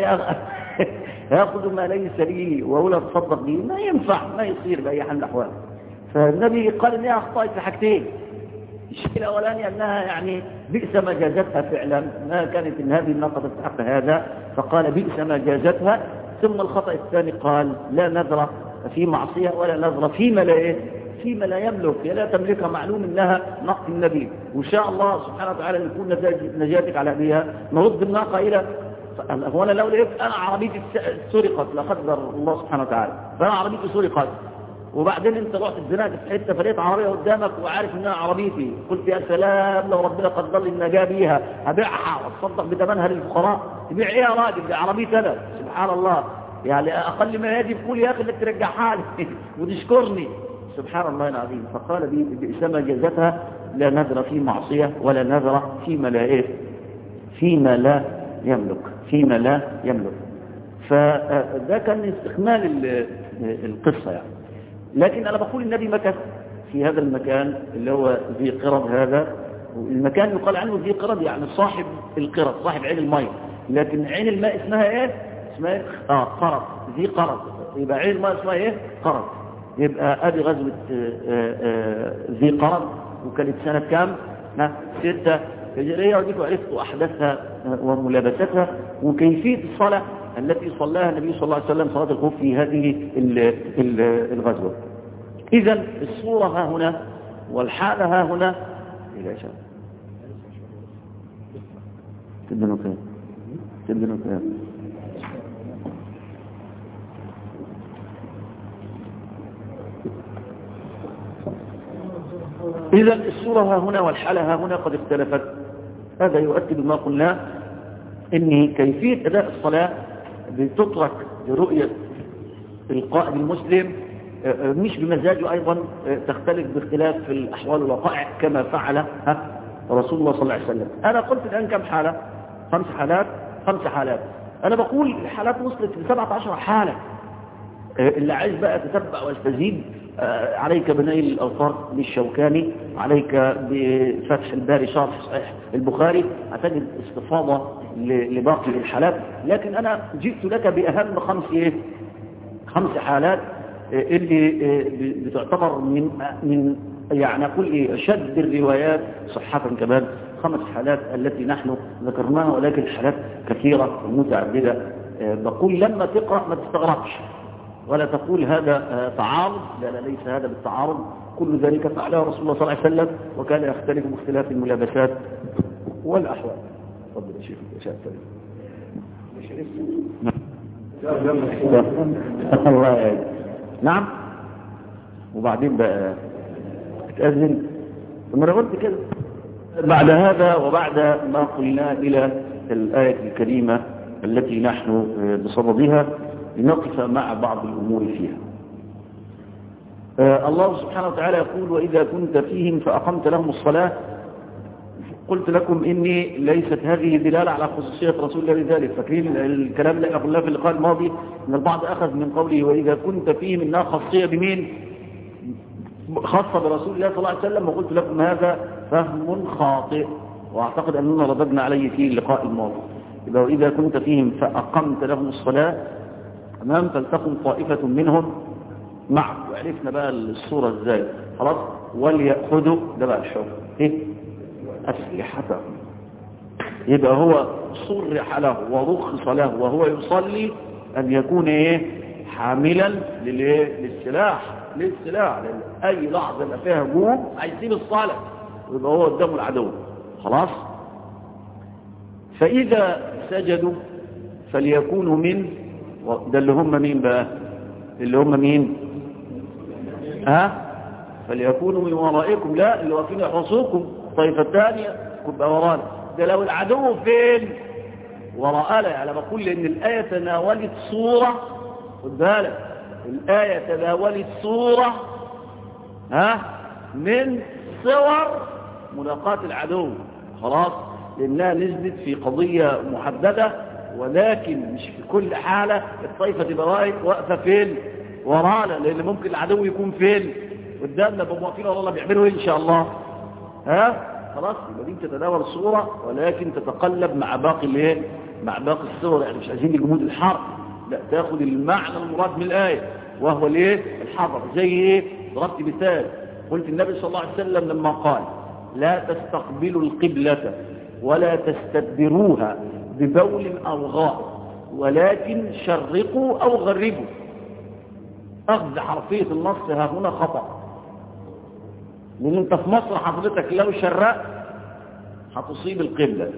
ياخذ ما ليس لي واقول اتصدق به ما ينفع ما يصير باي حال من الاحوال فالنبي قال انها اخطات في حاجتين الشيء الاولاني انها يعني بئس ما جازتها فعلا ما كانت ان هذه الناقه تستحق هذا فقال بئس ما جازتها ثم الخطا الثاني قال لا نذر في معصيه ولا نذر فيما لا ايه فيما لا يملك هي لا تملكها معلوم انها نقص النبي وان شاء الله سبحانه وتعالى يكون نجاتك على بها نرد الناقه الى هو انا لو لقيت انا عربيتي سرقت لا قدر الله سبحانه وتعالى فانا عربيتي سرقت وبعدين انت رحت اتزنقت في حته فلقيت عربيه قدامك وعارف انها عربيتي قلت يا سلام لو ربنا قدر لي النجاه بيها هبيعها واتصدق بثمنها للفقراء تبيع ايه يا راجل دي عربيتي انا سبحان الله يعني اقل ما يجب قول يا اخي انك ترجعها لي وتشكرني سبحان الله العظيم فقال بئس ما جازتها لا نذر في معصيه ولا نذر فيما لا ايه فيما لا يملك فيما لا يملك فده كان استكمال القصه يعني لكن أنا بقول النبي مكث في هذا المكان اللي هو ذي قرب هذا المكان يقال عنه ذي قرب يعني صاحب القرب صاحب عين الماء لكن عين الماء اسمها ايه اسمها ايه اه قرب ذي قرب يبقى عين الماء اسمها ايه قرب يبقى ادي غزوة آه آه ذي قرب وكانت سنة كام ها ستة هجرية وديكم عرفتوا أحداثها وملابستها وكيفية الصلاة التي صلاها النبي صلى الله عليه وسلم صلاة الخوف في هذه الغزوة إذا الصورة ها هنا والحالة ها هنا إلى إيش تبدو كيف تبدو كيف إذا الصورة ها هنا والحالة ها هنا قد اختلفت هذا يؤكد ما قلناه ان كيفية اداء الصلاة بتترك لرؤية القائد المسلم مش بمزاجه ايضا تختلف باختلاف في الاحوال والوقائع كما فعل رسول الله صلى الله عليه وسلم انا قلت الان كم حالة خمس حالات خمس حالات انا بقول الحالات وصلت ل 17 حالة اللي عايز بقى تتبع واستزيد عليك بنيل الأوطار للشوكاني عليك بفتح الباري شرح صحيح البخاري هتجد استفاضة لباقي الحالات لكن أنا جئت لك بأهم خمس إيه؟ خمس حالات اللي بتعتبر من من يعني أقول إيه أشد الروايات صحة كمان خمس حالات التي نحن ذكرناها ولكن حالات كثيرة ومتعددة بقول لما تقرأ ما تستغربش ولا تقول هذا تعارض لا لا ليس هذا بالتعارض كل ذلك فعله رسول الله صلى الله عليه وسلم وكان يختلف باختلاف الملابسات والأحوال تفضل يا شيخ يا شيخ الله يعين نعم وبعدين بقى تأذن ثم انا قلت كده بعد هذا وبعد ما قلنا إلى الآية الكريمة التي نحن بصددها لنقف مع بعض الأمور فيها آه الله سبحانه وتعالى يقول وإذا كنت فيهم فأقمت لهم الصلاة قلت لكم إني ليست هذه دلالة على خصوصية رسول الله لذلك فاكرين الكلام اللي قلناه في اللقاء الماضي أن البعض أخذ من قوله وإذا كنت فيهم إنها خاصية بمين خاصة برسول الله صلى الله عليه وسلم وقلت لكم هذا فهم خاطئ وأعتقد أننا رددنا عليه في اللقاء الماضي إذا وإذا كنت فيهم فأقمت لهم الصلاة تمام فلتكن طائفة منهم معك وعرفنا بقى الصورة ازاي خلاص وليأخذوا ده بقى الحكم ايه أسلحته يبقى هو صرح له ورخص له وهو يصلي أن يكون ايه حاملا للايه للسلاح للسلاح لأن أي لحظة يبقى فيها هجوم هيسيب الصلاة ويبقى هو قدامه العدو خلاص فإذا سجدوا فليكونوا من ده اللي هم مين بقى اللي هم مين ها فليكونوا من ورائكم لا اللي واقفين يحرسوكم الطائفة الثانية تبقى ورانا ده لو العدو فين وراءنا يعني بقول لأن الآية تناولت صورة خد بالك الآية تناولت صورة ها من صور ملاقاة العدو خلاص لأنها نزلت في قضية محددة ولكن مش في كل حالة الطائفة تبقى واقفة فين ورانا لأن ممكن العدو يكون فين قدامنا بمواقفين الله بيعملوا ايه ان شاء الله ها خلاص يبقى دي تتداول الصورة ولكن تتقلب مع باقي الايه مع باقي الصور يعني مش عايزين الجمود الحرب لا تاخد المعنى المراد من الآية وهو الايه الحضر زي ايه ضربت مثال قلت النبي صلى الله عليه وسلم لما قال لا تستقبلوا القبلة ولا تستدبروها ببول أو غائط ولكن شرقوا أو غربوا أخذ حرفية النص ها هنا خطأ لأن أنت في مصر حضرتك لو شرقت هتصيب القبلة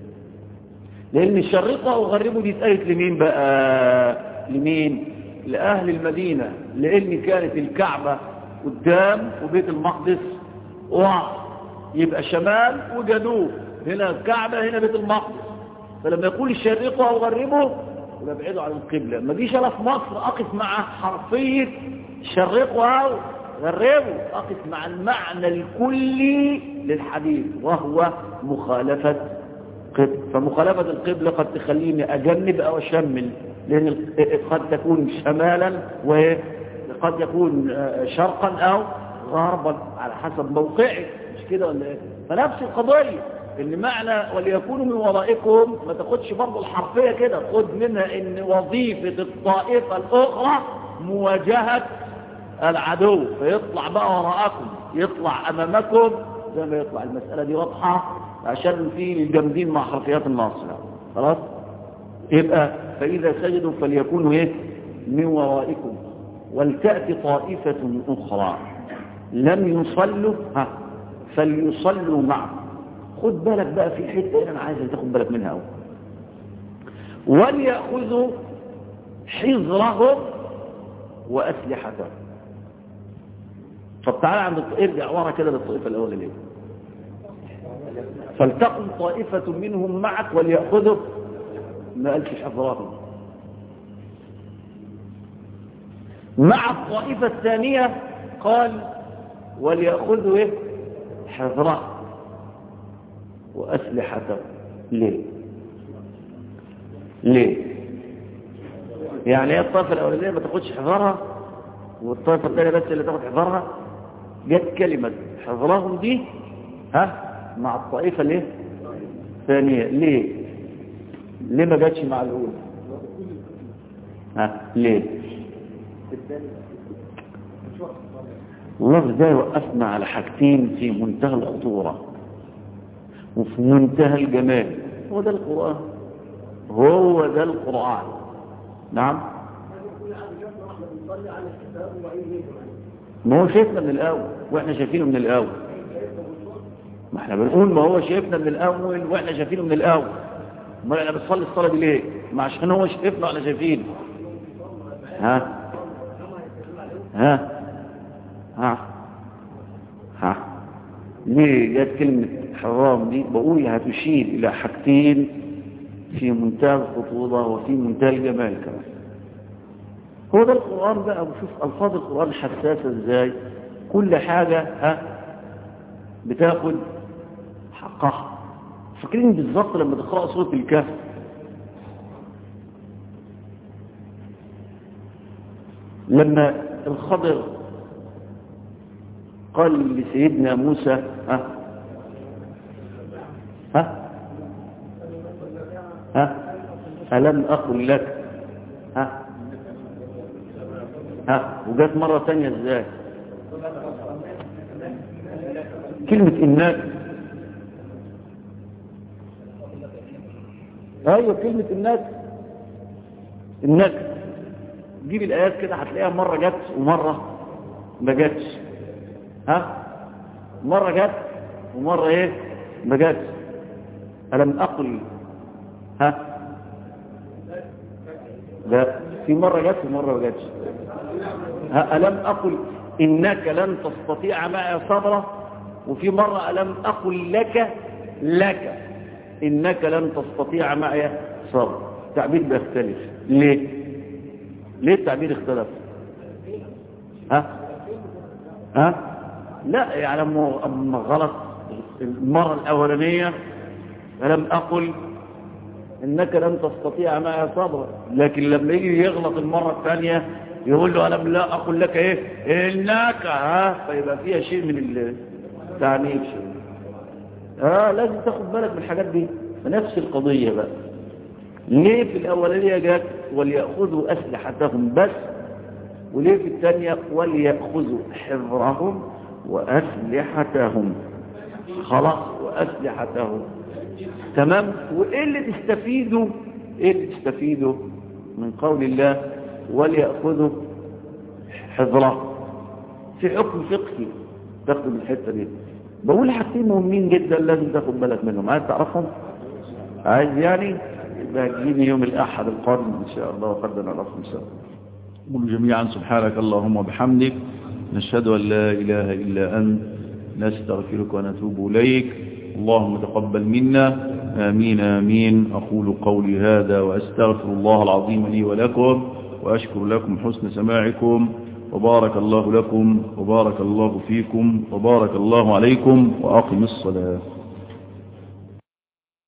لأن الشرقة أو غربوا دي اتقالت لمين بقى لمين لأهل المدينة لأن كانت الكعبة قدام وبيت المقدس ورا يبقى شمال وجنوب هنا الكعبة هنا بيت المقدس فلما يقول الشرقة أو غربوا يبقى ابعدوا عن القبلة ما جيش أنا في مصر أقف مع حرفية شرقوا أو غربوا أقف مع المعنى الكلي للحديث وهو مخالفة قبل فمخالفة القبلة قد تخليني أجنب أو أشمل لأن قد تكون شمالا وقد يكون شرقا أو غربا على حسب موقعي مش كده ولا ايه فنفس القضية اللي معنى وليكونوا من ورائكم ما تاخدش برضه الحرفية كده خد منها ان وظيفة الطائفة الأخرى مواجهة العدو فيطلع بقى وراءكم يطلع أمامكم زي ما يطلع المسألة دي واضحة عشان في الجامدين مع حرفيات الناصر خلاص يبقى فإذا سجدوا فليكونوا ايه من ورائكم ولتأتي طائفة أخرى لم يصلوا ها فليصلوا معه خد بالك بقى في حتة أنا عايز تاخد بالك منها أول وليأخذوا حذرهم وأسلحتهم طب تعالى عند ارجع ورا كده للطائفة الأولانية فلتقم طائفة منهم معك وليأخذوا ما قالش حذرهم مع الطائفة الثانية قال وليأخذوا ايه حذرهم وأسلحتهم ليه ليه يعني هي الطائفة الأولانية ما تاخدش حذرها والطائفة الثانية بس اللي تاخد حذرها جت كلمة حذرهم دي ها مع الطائفة ليه ثانية ليه ليه ما جاتش مع الأولى ها ليه اللفظ ده يوقفنا على حاجتين في منتهى الخطورة وفي منتهى الجمال هو ده القرآن هو ده القرآن نعم ما هو شايفنا من الأول وإحنا شايفينه من الأول ما احنا بنقول ما هو شايفنا من الأول وإحنا شايفينه من الأول ما احنا بنصلي الصلاة دي ليه ما عشان هو شايفنا وإحنا شايفينه ها ها ها ها ليه جت كلمة حرام دي بقول هتشير إلى حاجتين في منتهى الخطوبة وفي منتهى الجمال كمان هو ده القرآن بقى وشوف ألفاظ القرآن حساسة ازاي كل حاجة ها بتاخد حقها فاكرين بالظبط لما تقرأ سورة الكهف لما الخضر قال لسيدنا موسى ها ها ها ألم أقل لك ها ها وجات مرة تانية ازاي كلمة إنك ايوه كلمة إنك إنك جيب الآيات كده هتلاقيها مرة جت ومرة ما جاتش ها مرة جت ومرة ايه ما جاتش ألم أقل ها لا في مرة جت ومرة ما جاتش ها ألم أقل إنك لن تستطيع معي صبرا وفي مرة ألم أقل لك لك إنك لن تستطيع معي صبرا التعبير بيختلف ليه ليه التعبير اختلف ها ها لا يعني أما غلط المرة الأولانية ألم أقل إنك لن تستطيع معي صبرا لكن لما يجي يغلط المرة الثانية يقول له ألم لا أقول لك إيه إنك ها فيبقى فيها شيء من التعنيف شيء ها لازم تاخد بالك من الحاجات دي نفس القضية بقى ليه في الأولانية جات وليأخذوا أسلحتهم بس وليه في الثانية وليأخذوا حذرهم وأسلحتهم خلاص وأسلحتهم تمام وإيه اللي تستفيدوا إيه اللي تستفيدوا من قول الله وليأخذوا حذرهم في حكم فقهي تاخدوا من الحتة دي بقول حاجتين مهمين جدا لازم تاخد بالك منهم عايز تعرفهم عايز يعني يبقى تجيني يوم الأحد القادم إن شاء الله وقدنا لكم سوا قل جميعا سبحانك اللهم وبحمدك نشهد أن لا إله إلا أنت نستغفرك ونتوب إليك اللهم تقبل منا آمين آمين أقول قولي هذا وأستغفر الله العظيم لي ولكم وأشكر لكم حسن سماعكم وبارك الله لكم وبارك الله فيكم وبارك الله عليكم وأقم الصلاة